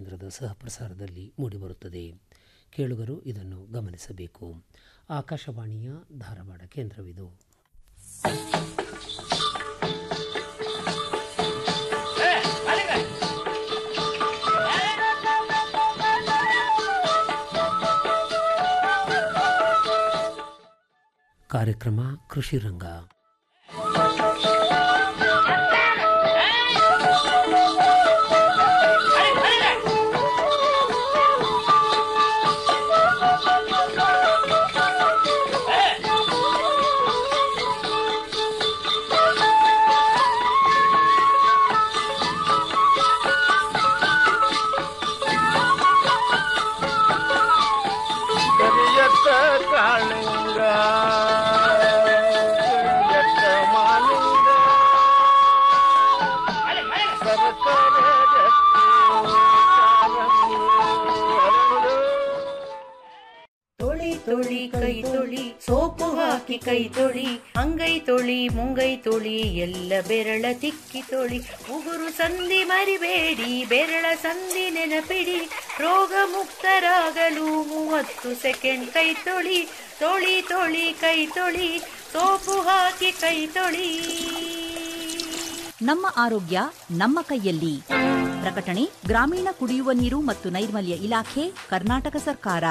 ಕೇಂದ್ರದ ಸಹಪ್ರಸಾರದಲ್ಲಿ ಮೂಡಿಬರುತ್ತದೆ ಕೇಳುಗರು ಇದನ್ನು ಗಮನಿಸಬೇಕು ಆಕಾಶವಾಣಿಯ ಧಾರವಾಡ ಕೇಂದ್ರವಿದು ಕಾರ್ಯಕ್ರಮ ಕೃಷಿ ರಂಗ ಕರಿಯತ್ತ ಕಾಳಿಂಗ ಕರಿಯತ್ತ ಮಾಲಿಂಗ ಸರಕಾರ ತೊಳಿ ತೊಳಿ ಕೈ ತೊಳಿ ಸೋಪು ಹಾಕಿ ಕೈ ತೊಳಿ ಅಂಗೈ ತೊಳಿ ಮುಂಗೈ ತೊಳಿ ಎಲ್ಲ ಬೆರಳ ತಿಕ್ಕಿ ತೊಳಿ ಉಗುರು ಸಂಧಿ ಮರಿಬೇಡಿ ಬೆರಳ ಸಂಧಿ ನೆನಪಿಡಿ ರೋಗ ಮುಕ್ತರಾಗಲು ಮೂವತ್ತು ಸೆಕೆಂಡ್ ಕೈ ತೊಳಿ ತೊಳಿ ತೊಳಿ ಕೈ ತೊಳಿ ಸೋಪು ಹಾಕಿ ಕೈ ತೊಳಿ ನಮ್ಮ ಆರೋಗ್ಯ ನಮ್ಮ ಕೈಯಲ್ಲಿ ಪ್ರಕಟಣೆ ಗ್ರಾಮೀಣ ಕುಡಿಯುವ ನೀರು ಮತ್ತು ನೈರ್ಮಲ್ಯ ಇಲಾಖೆ ಕರ್ನಾಟಕ ಸರ್ಕಾರ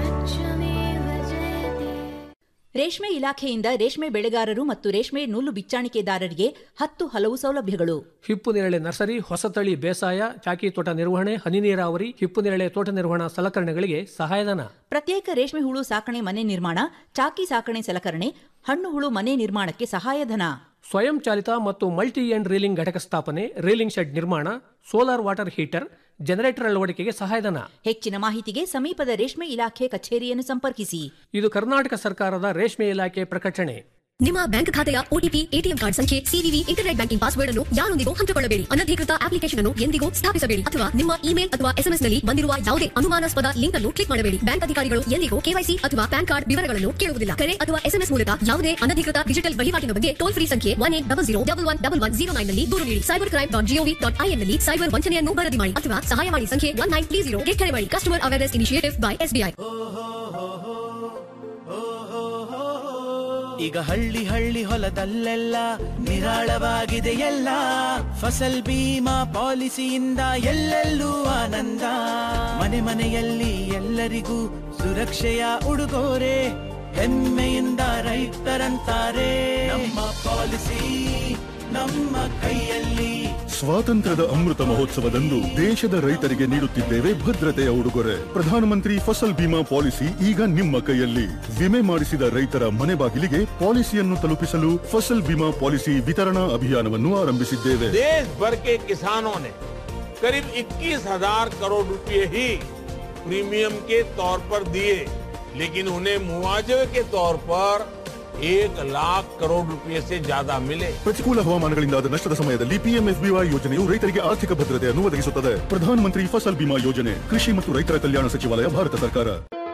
ರೇಷ್ಮೆ ಇಲಾಖೆಯಿಂದ ರೇಷ್ಮೆ ಬೆಳೆಗಾರರು ಮತ್ತು ರೇಷ್ಮೆ ನೂಲು ಬಿಚ್ಚಾಣಿಕೆದಾರರಿಗೆ ಹತ್ತು ಹಲವು ಸೌಲಭ್ಯಗಳು ಹಿಪ್ಪು ನೇರಳೆ ನರ್ಸರಿ ಹೊಸತಳಿ ಬೇಸಾಯ ಚಾಕಿ ತೋಟ ನಿರ್ವಹಣೆ ಹನಿ ನೀರಾವರಿ ಹಿಪ್ಪು ನೇರಳೆ ತೋಟ ನಿರ್ವಹಣಾ ಸಲಕರಣೆಗಳಿಗೆ ಸಹಾಯಧನ ಪ್ರತ್ಯೇಕ ರೇಷ್ಮೆ ಹುಳು ಸಾಕಣೆ ಮನೆ ನಿರ್ಮಾಣ ಚಾಕಿ ಸಾಕಣೆ ಸಲಕರಣೆ ಹಣ್ಣು ಹುಳು ಮನೆ ನಿರ್ಮಾಣಕ್ಕೆ ಸಹಾಯಧನ ಸ್ವಯಂ ಚಾಲಿತ ಮತ್ತು ಮಲ್ಟಿ ಎಂಡ್ ರೀಲಿಂಗ್ ಘಟಕ ಸ್ಥಾಪನೆ ರೀಲಿಂಗ್ ಶೆಡ್ ನಿರ್ಮಾಣ ಸೋಲಾರ್ ವಾಟರ್ ಹೀಟರ್ ಜನರೇಟರ್ ಅಳವಡಿಕೆಗೆ ಸಹಾಯಧನ ಹೆಚ್ಚಿನ ಮಾಹಿತಿಗೆ ಸಮೀಪದ ರೇಷ್ಮೆ ಇಲಾಖೆ ಕಚೇರಿಯನ್ನು ಸಂಪರ್ಕಿಸಿ ಇದು ಕರ್ನಾಟಕ ಸರ್ಕಾರದ ರೇಷ್ಮೆ ಇಲಾಖೆ ಪ್ರಕಟಣೆ ನಿಮ್ಮ ಬ್ಯಾಂಕ್ ಖಾತೆಯ ಒಟಿಪಿ ಎಟಿಎಂ ಕಾರ್ಡ್ ಸಂಖ್ಯೆ ಸಿವಿವಿ ಇಂಟರ್ನೆಟ್ ಬ್ಯಾಂಕಿಂಗ್ ಪಾಸ್ವರ್ಡ್ ಅನ್ನು ಯಾರೊಂದಿಗೂ ಹಂಚಿಕೊಳ್ಳಬೇಡಿ ಅನಧಿಕೃತ ಅಪ್ಲಿಕೇಶನ್ ಅನ್ನು ಎಂದಿಗೂ ಸ್ಥಾಪಿಸಬೇಡಿ ಅಥವಾ ನಿಮ್ಮ ಇಮೇಲ್ ಅಥವಾ ಎಸ್ಎಂಎಸ್ ನಲ್ಲಿ ಬಂದಿರುವ ಯಾವುದೇ ಅನುಮಾನಾಸ್ಪದ ಲಿಂಕ್ ಅನ್ನು ಕ್ಲಿಕ್ ಮಾಡಬೇಡಿ ಬ್ಯಾಂಕ್ ಅಧಿಕಾರಿಗಳು ಎಂದಿಗೂ ಕೆವೈಸಿ ಅಥವಾ ಪ್ಯಾನ್ ಕಾರ್ಡ್ ವಿವರಗಳನ್ನು ಕೇಳುವುದಿಲ್ಲ ಕರೆ ಅಥವಾ ಎಸ್ಎಂಎಸ್ ಮೂಲಕ ಯಾವುದೇ ಅನಧಿಕೃತ ಡಿಜಿಟಲ್ ವಹಿವಾಟಿನ ಬಗ್ಗೆ ಟೋಲ್ ಫ್ರೀ ಸಂಖ್ಯೆ one eight double zero double one double one zero nine ನಲ್ಲಿ ದೂರು ನೀಡಿ cyber crime dot gov dot in ನಲ್ಲಿ ಸೈಬರ್ ವಂಚನೆಯನ್ನು ವರದಿ ಮಾಡಿ ಅಥವಾ ಸಹಾಯವಾಣಿ ಸಂಖ್ಯೆ ಒನ್ ನೈನ್ ತ್ರೀ ಜೀರೋ ಕರೆ ಮಾಡಿ customer awareness initiative by SBI ಈಗ ಹಳ್ಳಿ ಹಳ್ಳಿ ಹೊಲದಲ್ಲೆಲ್ಲ ನಿರಾಳವಾಗಿದೆ ಎಲ್ಲ ಫಸಲ್ ಬೀಮಾ ಪಾಲಿಸಿಯಿಂದ ಎಲ್ಲೆಲ್ಲೂ ಆನಂದ ಮನೆ ಮನೆಯಲ್ಲಿ ಎಲ್ಲರಿಗೂ ಸುರಕ್ಷೆಯ ಉಡುಗೊರೆ ಹೆಮ್ಮೆಯಿಂದ ರೈತರಂತಾರೆ ನಮ್ಮ ಪಾಲಿಸಿ ನಮ್ಮ ಕೈಯಲ್ಲಿ ಸ್ವಾತಂತ್ರ್ಯದ ಅಮೃತ ಮಹೋತ್ಸವದಂದು ದೇಶದ ರೈತರಿಗೆ ನೀಡುತ್ತಿದ್ದೇವೆ ಭದ್ರತೆಯ ಉಡುಗೊರೆ ಪ್ರಧಾನಮಂತ್ರಿ ಫಸಲ್ ಬಿಮಾ ಪಾಲಿಸಿ ಈಗ ನಿಮ್ಮ ಕೈಯಲ್ಲಿ ವಿಮೆ ಮಾಡಿಸಿದ ರೈತರ ಮನೆ ಬಾಗಿಲಿಗೆ ಪಾಲಿಸಿಯನ್ನು ತಲುಪಿಸಲು ಫಸಲ್ ಬಿಮಾ ಪಾಲಿಸಿ ವಿತರಣಾ ಅಭಿಯಾನವನ್ನು ಆರಂಭಿಸಿದ್ದೇವೆ देश भर के किसानों ने करीब 21,000 करोड़ रुपए ही प्रीमियम के तौर पर दिए लेकिन उन्हें मुआवजे के तौर पर एक लाख करोड़ रुपए से ज्यादा मिले ಪ್ರತಿಕೂಲ ಹವಾಮಾನಗಳಿಂದಾದ ನಷ್ಟದ ಸಮಯದಲ್ಲಿ ಪಿಎಂಎಫ್ಬಿವೈ ಯೋಜನೆಯು ರೈತರಿಗೆ ಆರ್ಥಿಕ ಭದ್ರತೆಯನ್ನು ಒದಗಿಸುತ್ತದೆ ಪ್ರಧಾನಮಂತ್ರಿ ಫಸಲ್ ಬಿಮಾ ಯೋಜನೆ ಕೃಷಿ ಮತ್ತು ರೈತರ ಕಲ್ಯಾಣ ಸಚಿವಾಲಯ ಭಾರತ ಸರ್ಕಾರ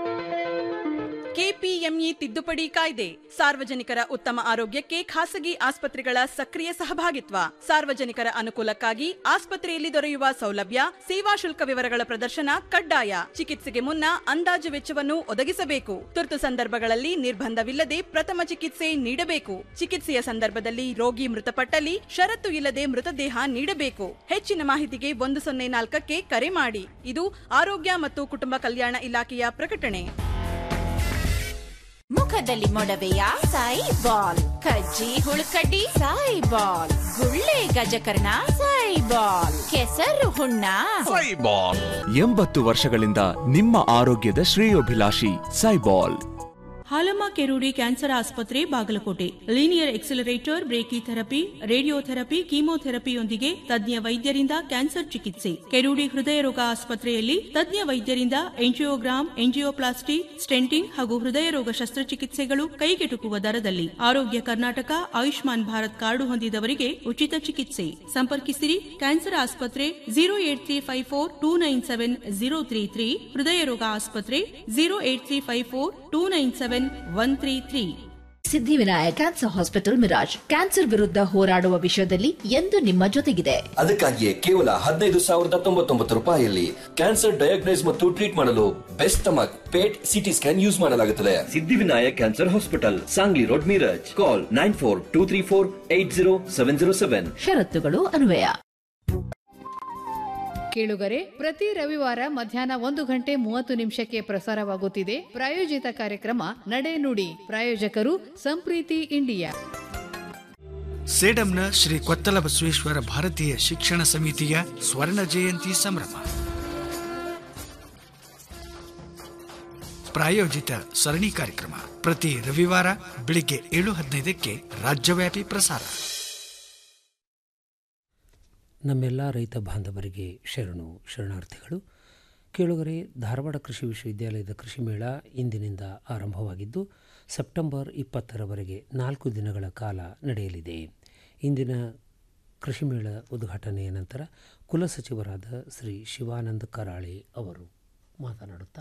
ಕೆಪಿಎಂಇ ತಿದ್ದುಪಡಿ ಕಾಯ್ದೆ ಸಾರ್ವಜನಿಕರ ಉತ್ತಮ ಆರೋಗ್ಯಕ್ಕೆ ಖಾಸಗಿ ಆಸ್ಪತ್ರೆಗಳ ಸಕ್ರಿಯ ಸಹಭಾಗಿತ್ವ ಸಾರ್ವಜನಿಕರ ಅನುಕೂಲಕ್ಕಾಗಿ ಆಸ್ಪತ್ರೆಯಲ್ಲಿ ದೊರೆಯುವ ಸೌಲಭ್ಯ ಸೇವಾ ಶುಲ್ಕ ವಿವರಗಳ ಪ್ರದರ್ಶನ ಕಡ್ಡಾಯ ಚಿಕಿತ್ಸೆಗೆ ಮುನ್ನ ಅಂದಾಜು ವೆಚ್ಚವನ್ನು ಒದಗಿಸಬೇಕು ತುರ್ತು ಸಂದರ್ಭಗಳಲ್ಲಿ ನಿರ್ಬಂಧವಿಲ್ಲದೆ ಪ್ರಥಮ ಚಿಕಿತ್ಸೆ ನೀಡಬೇಕು ಚಿಕಿತ್ಸೆಯ ಸಂದರ್ಭದಲ್ಲಿ ರೋಗಿ ಮೃತಪಟ್ಟಲ್ಲಿ ಷರತ್ತು ಇಲ್ಲದೆ ಮೃತದೇಹ ನೀಡಬೇಕು ಹೆಚ್ಚಿನ ಮಾಹಿತಿಗೆ ಒಂದು ಸೊನ್ನೆ ನಾಲ್ಕಕ್ಕೆ ಕರೆ ಮಾಡಿ ಇದು ಆರೋಗ್ಯ ಮತ್ತು ಕುಟುಂಬ ಕಲ್ಯಾಣ ಇಲಾಖೆಯ ಪ್ರಕಟಣೆ ಮುಖದಲ್ಲಿ ಮೊಡವೆಯ ಸಾಯಿ ಬಾಲ್ ಕಜ್ಜಿ ಹುಳುಕಡ್ಡಿ ಸಾಯಿ ಬಾಲ್ ಗುಳ್ಳೆ ಗಜಕರ್ಣ ಸಾಯಿ ಬಾಲ್ ಕೆಸರು ಹುಣ್ಣ ಎಂಬತ್ತು ವರ್ಷಗಳಿಂದ ನಿಮ್ಮ ಆರೋಗ್ಯದ ಶ್ರೇಯೋಭಿಲಾಷಿ ಸೈಬಾಲ್ ಹಾಲಮ್ಮ ಕೆರೂಡಿ ಕ್ಯಾನ್ಸರ್ ಆಸ್ಪತ್ರೆ Bagalkote linear accelerator brachytherapy radiotherapy ಕೀಮೋಥೆರಪಿಯೊಂದಿಗೆ ತಜ್ಞ ವೈದ್ಯರಿಂದ ಕ್ಯಾನ್ಸರ್ ಚಿಕಿತ್ಸೆ ಕೆರೂಡಿ ಹೃದಯ ರೋಗ ಆಸ್ಪತ್ರೆಯಲ್ಲಿ ತಜ್ಞ ವೈದ್ಯರಿಂದ ಎಂಜಿಯೋಗ್ರಾಮ್ ಎಂಜಿಯೋಪ್ಲಾಸ್ಟಿ ಸ್ಟೆಂಟಿಂಗ್ ಹಾಗೂ ಹೃದಯ ರೋಗ ಶಸ್ತ್ರಚಿಕಿತ್ಸೆಗಳು ಕೈಗೆಟುಕುವ ದರದಲ್ಲಿ ಆರೋಗ್ಯ ಕರ್ನಾಟಕ ಆಯುಷ್ಮಾನ್ ಭಾರತ್ ಕಾರ್ಡು ಹೊಂದಿದವರಿಗೆ ಉಚಿತ ಚಿಕಿತ್ಸೆ ಸಂಪರ್ಕಿಸಿರಿ ಕ್ಯಾನ್ಸರ್ ಆಸ್ಪತ್ರೆ zero eight three five four two nine seven zero three three ಹೃದಯ ರೋಗ ಆಸ್ಪತ್ರೆ zero eight three five four two nine seven one three three Siddhivinayak cancer hospital Miraj cancer ವಿರುದ್ಧ ಹೋರಾಡುವ ವಿಷಯದಲ್ಲಿ ಎಂದು ನಿಮ್ಮ ಜೊತೆಗಿದೆ ಅದಕ್ಕಾಗಿಯೇ ಕೇವಲ ಹದಿನೈದು ಸಾವಿರದ ತೊಂಬತ್ತೊಂಬತ್ತು ರೂಪಾಯಿಯಲ್ಲಿ ಕ್ಯಾನ್ಸರ್ ಡಯಾಗ್ನೈಸ್ ಮತ್ತು ಟ್ರೀಟ್ ಮಾಡಲು best stomach PET CT scan use ಮಾಡಲಾಗುತ್ತದೆ Siddhivinayak cancer hospital Sangli road Miraj call nine four two three four eight zero seven zero seven ಷರತ್ತುಗಳು ಅನ್ವಯ ಕೇಳುಗರೆ ಪ್ರತಿ ರವಿವಾರ ಮಧ್ಯಾಹ್ನ ಒಂದು ಗಂಟೆ ಮೂವತ್ತು ನಿಮಿಷಕ್ಕೆ ಪ್ರಸಾರವಾಗುತ್ತಿದೆ ಪ್ರಾಯೋಜಿತ ಕಾರ್ಯಕ್ರಮ ನಡೆ ನುಡಿ ಪ್ರಾಯೋಜಕರು ಸಂಪ್ರೀತಿ ಇಂಡಿಯಾ ಸೇಡಂನ ಶ್ರೀ ಕೊತ್ತಲ ಬಸವೇಶ್ವರ ಭಾರತೀಯ ಶಿಕ್ಷಣ ಸಮಿತಿಯ ಸ್ವರ್ಣ ಜಯಂತಿ ಸಂಭ್ರಮ ಪ್ರಾಯೋಜಿತ ಸರಣಿ ಕಾರ್ಯಕ್ರಮ ಪ್ರತಿ ರವಿವಾರ ಬೆಳಿಗ್ಗೆ ಏಳು ಹದಿನೈದಕ್ಕೆ ರಾಜ್ಯವ್ಯಾಪಿ ಪ್ರಸಾರ ನಮ್ಮೆಲ್ಲ ರೈತ ಬಾಂಧವರಿಗೆ ಶರಣು ಶರಣಾರ್ಥಿಗಳು ಕೇಳುಗರೆ ಧಾರವಾಡ ಕೃಷಿ ವಿಶ್ವವಿದ್ಯಾಲಯದ ಕೃಷಿ ಮೇಳ ಇಂದಿನಿಂದ ಆರಂಭವಾಗಿದ್ದು ಸೆಪ್ಟೆಂಬರ್ ಇಪ್ಪತ್ತರವರೆಗೆ ನಾಲ್ಕು ದಿನಗಳ ಕಾಲ ನಡೆಯಲಿದೆ ಇಂದಿನ ಕೃಷಿ ಮೇಳ ಉದ್ಘಾಟನೆಯ ನಂತರ ಕುಲಸಚಿವರಾದ ಶ್ರೀ ಶಿವಾನಂದ ಕರಾಳೆ ಅವರು ಮಾತನಾಡುತ್ತಾ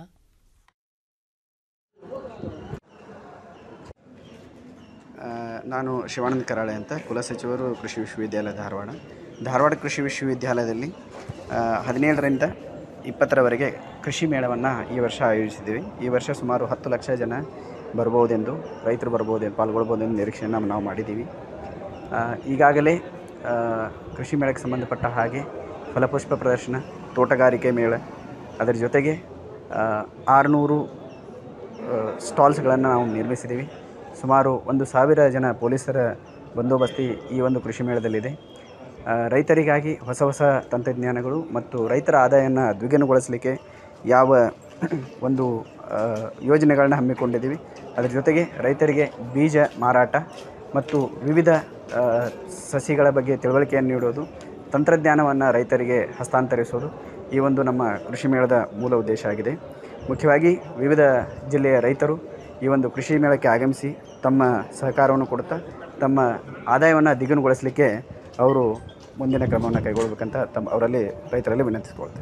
ಆ, ನಾನು ಶಿವಾನಂದ ಕರಾಳೆ ಅಂತ ಕುಲಸಚಿವರು ಕೃಷಿ ವಿಶ್ವವಿದ್ಯಾಲಯ ಧಾರವಾಡ ಧಾರವಾಡ ಕೃಷಿ ವಿಶ್ವವಿದ್ಯಾಲಯದಲ್ಲಿ ಆ, ಹದಿನೇಳರಿಂದ ಇಪ್ಪತ್ತರವರೆಗೆ ಕೃಷಿ ಮೇಳವನ್ನು ಈ ವರ್ಷ ಆಯೋಜಿಸಿದ್ದೀವಿ ಈ ವರ್ಷ ಸುಮಾರು ಹತ್ತು ಲಕ್ಷ ಜನ ಬರ್ಬೋದೆಂದು ರೈತರು ಬರ್ಬೋದೆಂದು ಪಾಲ್ಗೊಳ್ಬೋದೆಂದು ನಿರೀಕ್ಷೆಯನ್ನು ನಾವು ಮಾಡಿದ್ದೀವಿ ಆ, ಈಗಾಗಲೇ ಆ, ಕೃಷಿ ಮೇಳಕ್ಕೆ ಸಂಬಂಧಪಟ್ಟ ಹಾಗೆ ಫಲಪುಷ್ಪ ಪ್ರದರ್ಶನ ತೋಟಗಾರಿಕೆ ಮೇಳ ಅದರ ಜೊತೆಗೆ ಆರುನೂರು ಸ್ಟಾಲ್ಸ್ಗಳನ್ನು ನಾವು ನಿರ್ಮಿಸಿದ್ದೀವಿ ಸುಮಾರು ಒಂದು ಸಾವಿರ ಜನ ಪೊಲೀಸರ ಬಂದೋಬಸ್ತಿ ಈ ಒಂದು ಕೃಷಿ ಮೇಳದಲ್ಲಿದೆ ಆ, ರೈತರಿಗಾಗಿ ಹೊಸ ಹೊಸ ತಂತ್ರಜ್ಞಾನಗಳು ಮತ್ತು ರೈತರ ಆದಾಯವನ್ನು ದ್ವಿಗುಣಗೊಳಿಸಲಿಕ್ಕೆ ಯಾವ ಒಂದು ಆ, ಯೋಜನೆಗಳನ್ನ ಹಮ್ಮಿಕೊಂಡಿದ್ದೀವಿ ಅದರ ಜೊತೆಗೆ ರೈತರಿಗೆ ಬೀಜ ಮಾರಾಟ ಮತ್ತು ವಿವಿಧ ಆ, ಸಸಿಗಳ ಬಗ್ಗೆ ತಿಳುವಳಿಕೆಯನ್ನು ನೀಡೋದು ತಂತ್ರಜ್ಞಾನವನ್ನು ರೈತರಿಗೆ ಹಸ್ತಾಂತರಿಸೋದು ಈ ಒಂದು ನಮ್ಮ ಕೃಷಿ ಮೇಳದ ಮೂಲ ಉದ್ದೇಶ ಆಗಿದೆ ಮುಖ್ಯವಾಗಿ ವಿವಿಧ ಜಿಲ್ಲೆಯ ರೈತರು ಈ ಒಂದು ಕೃಷಿ ಮೇಳಕ್ಕೆ ಆಗಮಿಸಿ ತಮ್ಮ ಸಹಕಾರವನ್ನು ಕೊಡುತ್ತಾ ತಮ್ಮ ಆದಾಯವನ್ನು ದ್ವಿಗುಣಗೊಳಿಸಲಿಕ್ಕೆ ಅವರು ಮುಂದಿನ ಕ್ರಮವನ್ನು ಕೈಗೊಳ್ಳಬೇಕಂತ ತಮ್ಮ ಅವರಲ್ಲಿ ರೈತರಲ್ಲಿ ವಿನಂತಿಸಿಕೊಳ್ತೇನೆ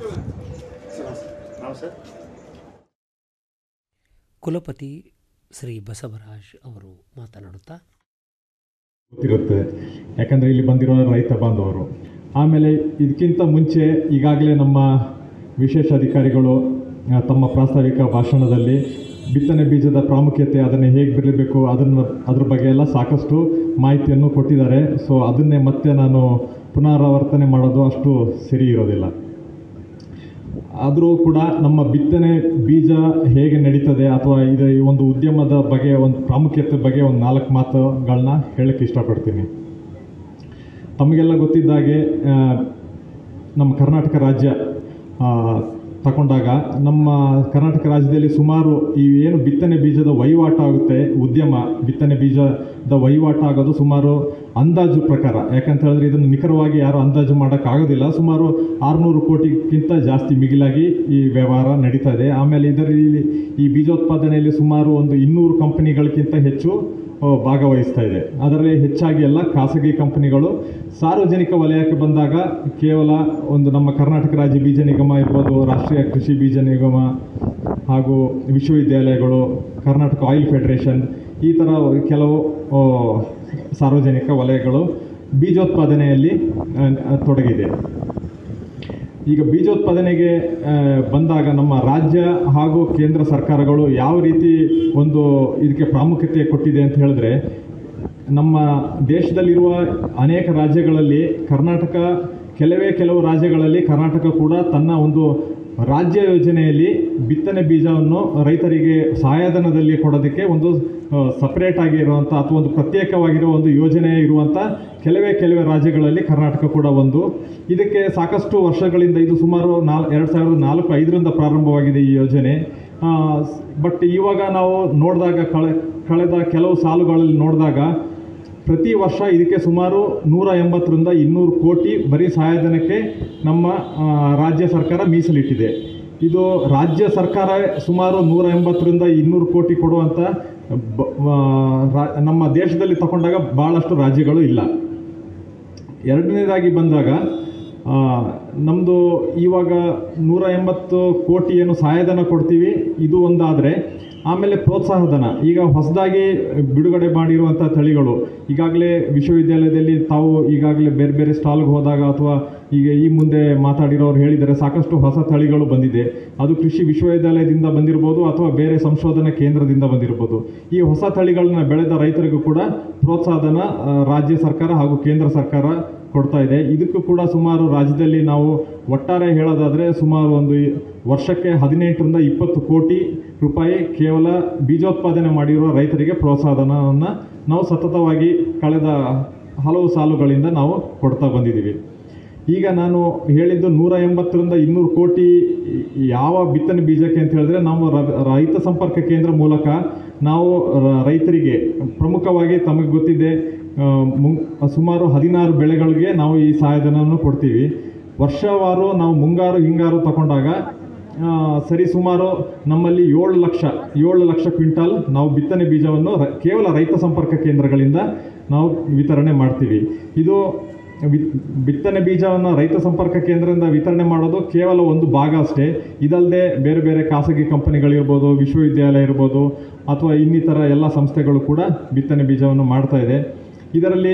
ಕುಲಪತಿ ಶ್ರೀ ಬಸವರಾಜ್ ಅವರು ಮಾತನಾಡುತ್ತಾ ಗೊತ್ತಿರುತ್ತೆ ಯಾಕಂದರೆ ಇಲ್ಲಿ ಬಂದಿರೋ ರೈತ ಬಾಂಧವರು ಆಮೇಲೆ ಇದಕ್ಕಿಂತ ಮುಂಚೆ ಈಗಾಗಲೇ ನಮ್ಮ ವಿಶೇಷ ಅಧಿಕಾರಿಗಳು ಆ, ತಮ್ಮ ಪ್ರಾಸ್ತಾವಿಕ ಭಾಷಣದಲ್ಲಿ ಬಿತ್ತನೆ ಬೀಜದ ಪ್ರಾಮುಖ್ಯತೆ ಅದನ್ನು ಹೇಗೆ ಬಿಡಬೇಕು ಅದನ್ನು ಅದ್ರ ಬಗ್ಗೆ ಎಲ್ಲ ಸಾಕಷ್ಟು ಮಾಹಿತಿಯನ್ನು ಕೊಟ್ಟಿದ್ದಾರೆ ಸೊ ಅದನ್ನೇ ಮತ್ತೆ ನಾನು ಪುನರಾವರ್ತನೆ ಮಾಡೋದು ಅಷ್ಟು ಸರಿ ಇರೋದಿಲ್ಲ ಆದರೂ ಕೂಡ ನಮ್ಮ ಬಿತ್ತನೆ ಬೀಜ ಹೇಗೆ ನಡೀತದೆ ಅಥವಾ ಇದು ಈ ಒಂದು ಉದ್ಯಮದ ಬಗ್ಗೆ ಒಂದು ಪ್ರಾಮುಖ್ಯತೆ ಬಗ್ಗೆ ಒಂದು ನಾಲ್ಕು ಮಾತುಗಳನ್ನ ಹೇಳಕ್ಕೆ ಇಷ್ಟಪಡ್ತೀನಿ ತಮಗೆಲ್ಲ ಗೊತ್ತಿದ್ದಾಗೆ ಆ, ನಮ್ಮ ಕರ್ನಾಟಕ ರಾಜ್ಯ ಆ, ತಗೊಂಡಾಗ ನಮ್ಮ ಕರ್ನಾಟಕ ರಾಜ್ಯದಲ್ಲಿ ಸುಮಾರು ಈ ಏನು ಬಿತ್ತನೆ ಬೀಜದ ವಹಿವಾಟು ಆಗುತ್ತೆ ಉದ್ಯಮ ಬಿತ್ತನೆ ಬೀಜದ ವಹಿವಾಟು ಆಗೋದು ಸುಮಾರು ಅಂದಾಜು ಪ್ರಕಾರ ಯಾಕಂತ ಹೇಳಿದ್ರೆ ಇದನ್ನು ನಿಖರವಾಗಿ ಯಾರು ಅಂದಾಜು ಮಾಡೋಕ್ಕಾಗೋದಿಲ್ಲ ಸುಮಾರು ಆರುನೂರು ಕೋಟಿಗಿಂತ ಜಾಸ್ತಿ ಮಿಗಿಲಾಗಿ ಈ ವ್ಯವಹಾರ ನಡೀತಾ ಇದೆ ಆಮೇಲೆ ಇದರಲ್ಲಿ ಈ ಬೀಜೋತ್ಪಾದನೆಯಲ್ಲಿ ಸುಮಾರು ಒಂದು ಇನ್ನೂರು ಕಂಪನಿಗಳಿಗಿಂತ ಹೆಚ್ಚು ಆ, ಭಾಗವಹಿಸ್ತಾ ಇದೆ ಅದರಲ್ಲಿ ಹೆಚ್ಚಾಗಿ ಎಲ್ಲ ಖಾಸಗಿ ಕಂಪನಿಗಳು ಸಾರ್ವಜನಿಕ ವಲಯಕ್ಕೆ ಬಂದಾಗ ಕೇವಲ ಒಂದು ನಮ್ಮ ಕರ್ನಾಟಕ ರಾಜ್ಯ ಬೀಜ ನಿಗಮ ಇರ್ಬೋದು ರಾಷ್ಟ್ರೀಯ ಕೃಷಿ ಬೀಜ ನಿಗಮ ಹಾಗೂ ವಿಶ್ವವಿದ್ಯಾಲಯಗಳು ಕರ್ನಾಟಕ ಆಯಿಲ್ ಫೆಡರೇಷನ್ ಈ ಥರ ಕೆಲವು ಆ, ಸಾರ್ವಜನಿಕ ವಲಯಗಳು ಬೀಜೋತ್ಪಾದನೆಯಲ್ಲಿ ಆ, ತೊಡಗಿದೆ ಈಗ ಬೀಜೋತ್ಪಾದನೆಗೆ ಆ, ಬಂದಾಗ ನಮ್ಮ ರಾಜ್ಯ ಹಾಗೂ ಕೇಂದ್ರ ಸರ್ಕಾರಗಳು ಯಾವ ರೀತಿ ಒಂದು ಇದಕ್ಕೆ ಪ್ರಾಮುಖ್ಯತೆ ಕೊಟ್ಟಿದೆ ಅಂತ ಹೇಳಿದ್ರೆ ನಮ್ಮ ದೇಶದಲ್ಲಿರುವ ಅನೇಕ ರಾಜ್ಯಗಳಲ್ಲಿ ಕರ್ನಾಟಕ ಕೆಲವೇ ಕೆಲವು ರಾಜ್ಯಗಳಲ್ಲಿ ಕರ್ನಾಟಕ ಕೂಡ ತನ್ನ ಒಂದು ರಾಜ್ಯ ಯೋಜನೆಯಲ್ಲಿ ಬಿತ್ತನೆ ಬೀಜವನ್ನು ರೈತರಿಗೆ ಸಹಾಯಧನದಲ್ಲಿ ಕೊಡೋದಕ್ಕೆ ಒಂದು ಸಪರೇಟ್ ಆಗಿರುವಂಥ ಅಥವಾ ಒಂದು ಪ್ರತ್ಯೇಕವಾಗಿರೋ ಒಂದು ಯೋಜನೆ ಇರುವಂಥ ಕೆಲವೇ ಕೆಲವೇ ರಾಜ್ಯಗಳಲ್ಲಿ ಕರ್ನಾಟಕ ಕೂಡ ಒಂದು ಇದಕ್ಕೆ ಸಾಕಷ್ಟು ವರ್ಷಗಳಿಂದ ಇದು ಸುಮಾರು ನಾಲ್ ಎರಡು ಸಾವಿರದ ನಾಲ್ಕು ಐದರಿಂದ ಪ್ರಾರಂಭವಾಗಿದೆ ಈ ಯೋಜನೆ ಬಟ್ ಇವಾಗ ನಾವು ನೋಡಿದಾಗ ಕಳೆ ಕಳೆದ ಕೆಲವು ಸಾಲುಗಳಲ್ಲಿ ನೋಡಿದಾಗ ಪ್ರತಿ ವರ್ಷ ಇದಕ್ಕೆ ಸುಮಾರು ನೂರ ಎಂಬತ್ತರಿಂದ ಇನ್ನೂರು ಕೋಟಿ ಬರೀ ಸಹಾಯಧನಕ್ಕೆ ನಮ್ಮ ಆ, ರಾಜ್ಯ ಸರ್ಕಾರ ಮೀಸಲಿಟ್ಟಿದೆ ಇದು ರಾಜ್ಯ ಸರ್ಕಾರ ಸುಮಾರು ನೂರ ಎಂಬತ್ತರಿಂದ ಇನ್ನೂರು ಕೋಟಿ ಕೊಡುವಂಥ ಬ- ಆ, ರಾ- ನಮ್ಮ ದೇಶದಲ್ಲಿ ತಗೊಂಡಾಗ ಭಾಳಷ್ಟು ರಾಜ್ಯಗಳು ಇಲ್ಲ ಎರಡನೇದಾಗಿ ಬಂದಾಗ ನಮ್ಮದು ಇವಾಗ ನೂರ ಎಂಬತ್ತು ಕೋಟಿ ಏನು ಸಹಾಯಧನ ಕೊಡ್ತೀವಿ ಇದು ಒಂದಾದರೆ ಆಮೇಲೆ ಪ್ರೋತ್ಸಾಹಧನ ಈಗ ಹೊಸದಾಗಿ ಬಿಡುಗಡೆ ಮಾಡಿರುವಂಥ ತಳಿಗಳು ಈಗಾಗಲೇ ವಿಶ್ವವಿದ್ಯಾಲಯದಲ್ಲಿ ತಾವು ಈಗಾಗಲೇ ಬೇರೆ ಬೇರೆ ಸ್ಟಾಲ್ಗೆ ಹೋದಾಗ ಅಥವಾ ಈಗ ಈ ಮುಂದೆ ಮಾತಾಡಿರೋರು ಹೇಳಿದರೆ ಸಾಕಷ್ಟು ಹೊಸ ತಳಿಗಳು ಬಂದಿದೆ ಅದು ಕೃಷಿ ವಿಶ್ವವಿದ್ಯಾಲಯದಿಂದ ಬಂದಿರ್ಬೋದು ಅಥವಾ ಬೇರೆ ಸಂಶೋಧನಾ ಕೇಂದ್ರದಿಂದ ಬಂದಿರ್ಬೋದು ಈ ಹೊಸ ತಳಿಗಳನ್ನ ಬೆಳೆದ ರೈತರಿಗೂ ಕೂಡ ಪ್ರೋತ್ಸಾಹಧನ ಆ, ರಾಜ್ಯ ಸರ್ಕಾರ ಹಾಗೂ ಕೇಂದ್ರ ಸರ್ಕಾರ ಕೊಡ್ತಾ ಇದೆ ಇದಕ್ಕೂ ಕೂಡ ಸುಮಾರು ರಾಜ್ಯದಲ್ಲಿ ನಾವು ಒಟ್ಟಾರೆ ಹೇಳೋದಾದರೆ ಸುಮಾರು ಒಂದು ವರ್ಷಕ್ಕೆ ಹದಿನೆಂಟರಿಂದ ಇಪ್ಪತ್ತು ಕೋಟಿ ರೂಪಾಯಿ ಕೇವಲ ಬೀಜೋತ್ಪಾದನೆ ಮಾಡಿರುವ ರೈತರಿಗೆ ಪ್ರೋತ್ಸಾಹಧನವನ್ನು ನಾವು ಸತತವಾಗಿ ಕಳೆದ ಹಲವು ಸಾಲುಗಳಿಂದ ನಾವು ಕೊಡ್ತಾ ಬಂದಿದ್ದೀವಿ ಈಗ ನಾನು ಹೇಳಿದ್ದು ನೂರ ಎಂಬತ್ತರಿಂದ ಇನ್ನೂರು ಕೋಟಿ ಯಾವ ಬಿತ್ತನೆ ಬೀಜಕ್ಕೆ ಅಂತ ಹೇಳಿದ್ರೆ ನಾವು ರ- ರೈತ ಸಂಪರ್ಕ ಕೇಂದ್ರ ಮೂಲಕ ನಾವು ರ- ರೈತರಿಗೆ ಪ್ರಮುಖವಾಗಿ ತಮಗೆ ಗೊತ್ತಿದೆ ಆ, ಮುಂ ಸುಮಾರು ಹದಿನಾರು ಬೆಳೆಗಳಿಗೆ ನಾವು ಈ ಸಹಾಯಧನವನ್ನು ಕೊಡ್ತೀವಿ ವರ್ಷವಾರು ನಾವು ಮುಂಗಾರು ಹಿಂಗಾರು ತಗೊಂಡಾಗ ಆ, ಸರಿ ಸುಮಾರು ನಮ್ಮಲ್ಲಿ ಏಳು ಲಕ್ಷ ಏಳು ಲಕ್ಷ ಕ್ವಿಂಟಾಲ್ ನಾವು ಬಿತ್ತನೆ ಬೀಜವನ್ನು ರ- ಕೇವಲ ರೈತ ಸಂಪರ್ಕ ಕೇಂದ್ರಗಳಿಂದ ನಾವು ವಿತರಣೆ ಮಾಡ್ತೀವಿ ಇದು ವಿ- ಬಿತ್ತನೆ ಬೀಜವನ್ನು ರೈತ ಸಂಪರ್ಕ ಕೇಂದ್ರದಿಂದ ವಿತರಣೆ ಮಾಡೋದು ಕೇವಲ ಒಂದು ಭಾಗ ಅಷ್ಟೇ ಇದಲ್ಲದೆ ಬೇರೆ ಬೇರೆ ಖಾಸಗಿ ಕಂಪನಿಗಳಿರ್ಬೋದು ವಿಶ್ವವಿದ್ಯಾಲಯ ಇರ್ಬೋದು ಅಥವಾ ಇನ್ನಿತರ ಎಲ್ಲ ಸಂಸ್ಥೆಗಳು ಕೂಡ ಬಿತ್ತನೆ ಬೀಜವನ್ನು ಮಾಡ್ತಾ ಇದೆ ಇದರಲ್ಲಿ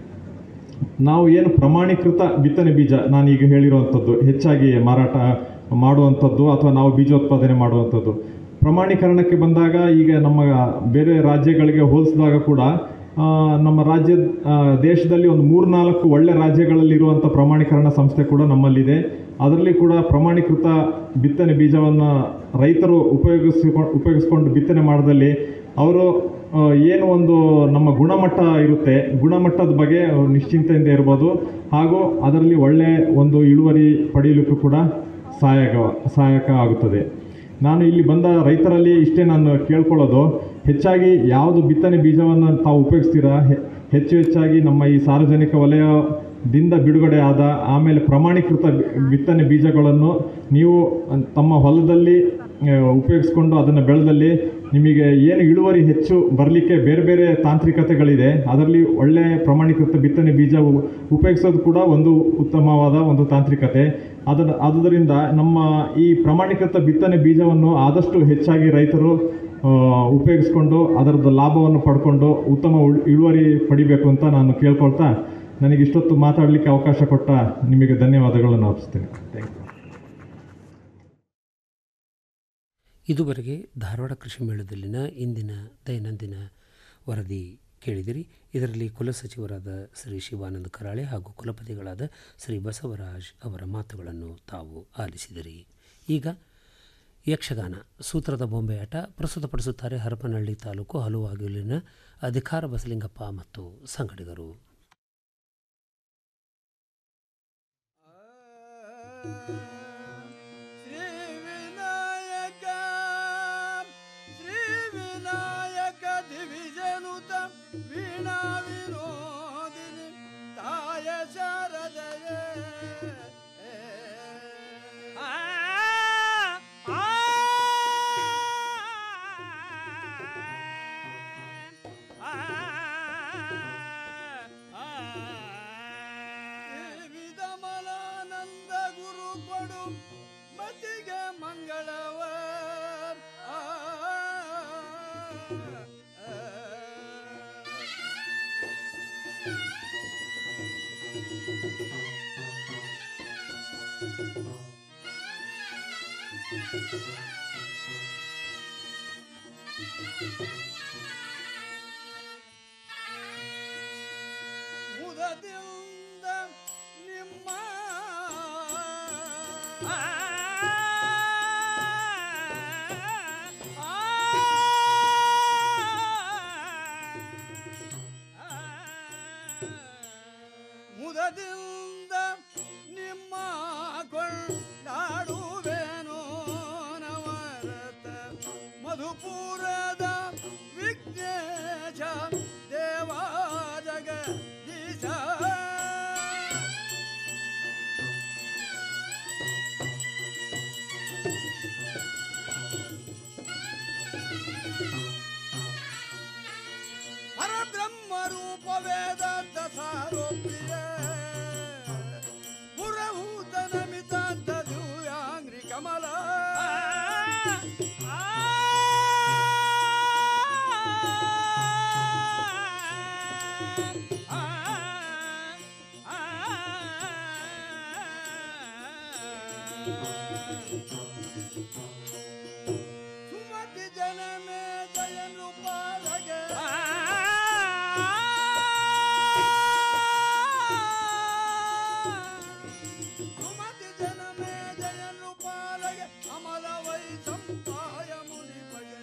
ನಾವು ಏನು ಪ್ರಮಾಣೀಕೃತ ಬಿತ್ತನೆ ಬೀಜ ನಾನು ಈಗ ಹೇಳಿರುವಂಥದ್ದು ಹೆಚ್ಚಾಗಿ ಮಾರಾಟ ಮಾಡುವಂಥದ್ದು ಅಥವಾ ನಾವು ಬೀಜೋತ್ಪಾದನೆ ಮಾಡುವಂಥದ್ದು ಪ್ರಮಾಣೀಕರಣಕ್ಕೆ ಬಂದಾಗ ಈಗ ನಮ್ಮ ಬೇರೆ ರಾಜ್ಯಗಳಿಗೆ ಹೋಲಿಸಿದಾಗ ಕೂಡ ಆ, ನಮ್ಮ ರಾಜ್ಯ ಆ, ದೇಶದಲ್ಲಿ ಒಂದು ಮೂರ್ನಾಲ್ಕು ಒಳ್ಳೆ ರಾಜ್ಯಗಳಲ್ಲಿರುವಂಥ ಪ್ರಮಾಣೀಕರಣ ಸಂಸ್ಥೆ ಕೂಡ ನಮ್ಮಲ್ಲಿದೆ ಅದರಲ್ಲಿ ಕೂಡ ಪ್ರಮಾಣೀಕೃತ ಬಿತ್ತನೆ ಬೀಜವನ್ನು ರೈತರು ಉಪಯೋಗಿಸಿಕೊಂಡು ಉಪಯೋಗಿಸ್ಕೊಂಡು ಬಿತ್ತನೆ ಮಾಡೋದಲ್ಲಿ ಅವರು ಆ, ಏನು ಒಂದು ನಮ್ಮ ಗುಣಮಟ್ಟ ಇರುತ್ತೆ ಗುಣಮಟ್ಟದ ಬಗ್ಗೆ ಅವ್ರು ನಿಶ್ಚಿಂತೆಯಿಂದ ಇರ್ಬೋದು ಹಾಗೂ ಅದರಲ್ಲಿ ಒಳ್ಳೆ ಒಂದು ಇಳುವರಿ ಪಡೆಯಲಿಕ್ಕೂ ಕೂಡ ಸಹಾಯಕ ಸಹಾಯಕ ಆಗುತ್ತದೆ ನಾನು ಇಲ್ಲಿ ಬಂದ ರೈತರಲ್ಲಿ ಇಷ್ಟೇ ನಾನು ಕೇಳ್ಕೊಳ್ಳೋದು ಹೆಚ್ಚಾಗಿ ಯಾವುದು ಬಿತ್ತನೆ ಬೀಜವನ್ನು ತಾವು ಉಪಯೋಗಿಸ್ತೀರಾ ಹೆ- ಹೆಚ್ಚು ಹೆಚ್ಚಾಗಿ ನಮ್ಮ ಈ ಸಾರ್ವಜನಿಕ ವಲಯದಿಂದ ಬಿಡುಗಡೆ ಆದ ಆಮೇಲೆ ಪ್ರಮಾಣೀಕೃತ ಬಿ- ಬಿತ್ತನೆ ಬೀಜಗಳನ್ನು ನೀವು ತಮ್ಮ ಹೊಲದಲ್ಲಿ ಆ, ಉಪಯೋಗಿಸ್ಕೊಂಡು ಅದನ್ನು ಬೆಳೆದಲ್ಲಿ ನಿಮಗೆ ಏನು ಇಳುವರಿ ಹೆಚ್ಚು ಬರಲಿಕ್ಕೆ ಬೇರೆ ಬೇರೆ ತಾಂತ್ರಿಕತೆಗಳಿದೆ ಅದರಲ್ಲಿ ಒಳ್ಳೆಯ ಪ್ರಮಾಣೀಕೃತ ಬಿತ್ತನೆ ಬೀಜ ಉ- ಉಪಯೋಗಿಸೋದು ಕೂಡ ಒಂದು ಉತ್ತಮವಾದ ಒಂದು ತಾಂತ್ರಿಕತೆ ಅದರ ಆದುದರಿಂದ ನಮ್ಮ ಈ ಪ್ರಮಾಣೀಕೃತ ಬಿತ್ತನೆ ಬೀಜವನ್ನು ಆದಷ್ಟು ಹೆಚ್ಚಾಗಿ ರೈತರು ಆ, ಉಪಯೋಗಿಸ್ಕೊಂಡು ಅದರದ್ದು ಲಾಭವನ್ನು ಪಡ್ಕೊಂಡು ಉತ್ತಮ ಉಳ್- ಇಳುವರಿ ಪಡಿಬೇಕು ಅಂತ ನಾನು ಕೇಳ್ಕೊಳ್ತಾ ನನಗೆ ಇಷ್ಟೊತ್ತು ಮಾತಾಡಲಿಕ್ಕೆ ಅವಕಾಶ ಕೊಟ್ಟ ನಿಮಗೆ ಧನ್ಯವಾದಗಳನ್ನು ಅರ್ಪಿಸ್ತೇನೆ ಥ್ಯಾಂಕ್ ಯು ಇದುವರೆಗೆ ಧಾರವಾಡ ಕೃಷಿ ಮೇಳದಲ್ಲಿನ ಇಂದಿನ ದೈನಂದಿನ ವರದಿ ಕೇಳಿದಿರಿ ಇದರಲ್ಲಿ ಕುಲಸಚಿವರಾದ ಶ್ರೀ ಶಿವಾನಂದ ಕರಾಳೆ ಹಾಗೂ ಕುಲಪತಿಗಳಾದ ಶ್ರೀ ಬಸವರಾಜ್ ಅವರ ಮಾತುಗಳನ್ನು ತಾವು ಆಲಿಸಿದಿರಿ ಈಗ ಯಕ್ಷಗಾನ ಸೂತ್ರದ ಬೊಂಬೆಯಾಟ ಪ್ರಸ್ತುತಪಡಿಸುತ್ತಾರೆ ಹರಪನಹಳ್ಳಿ ತಾಲೂಕು ಹಲುವಾಗಿಲಿನ ಅಧಿಕಾರ ಬಸಲಿಂಗಪ್ಪ ಮತ್ತು ಸಂಗಡಿಗರು ವಿನಾಯಕ ಶ್ರೀ ವಿನಾಯಕ ದಿವಿಜನುತ ವೀಣಾ ವಿನೋದಿನಿ ತಾಯ ಶಾರದಯೇ ವಿಧಮಲಾನಂದ ಗುರು ಕೊಡು ಮತಿಗೆ ಮಂಗಳವ ಆ, ಮುದದಿಂದ ನಿಮ್ಮ ಮುದದಿಂದ ನಿಮ್ಮ ಕೊಂಡಾಡುವೇನೋ ನವರತ ಮಧುಪುರದ ವಿಘ್ನೇಶ ದೇವ ಜಗದೀಶ ಪರಬ್ರಹ್ಮ ರೂಪ ವೇದಾಂತ ಸಾರೋಪ್ರಿಯ ಪುರಭೂತ ನಮಿತಾಂತ ದಿವ್ಯಾಂಗ್ರಿ ಕಮಲ ಆ ಸುಮತಿ ಜನಮೇ ಜಯನು ಪಾಲಗೆ ಸುಮತಿ ಜನಮೇ ಜಯನು ಪಾಲಗೆ ಅಮಲ ವೈ ಸಂಪಾಯ ಮುನಿ ಬಗೆ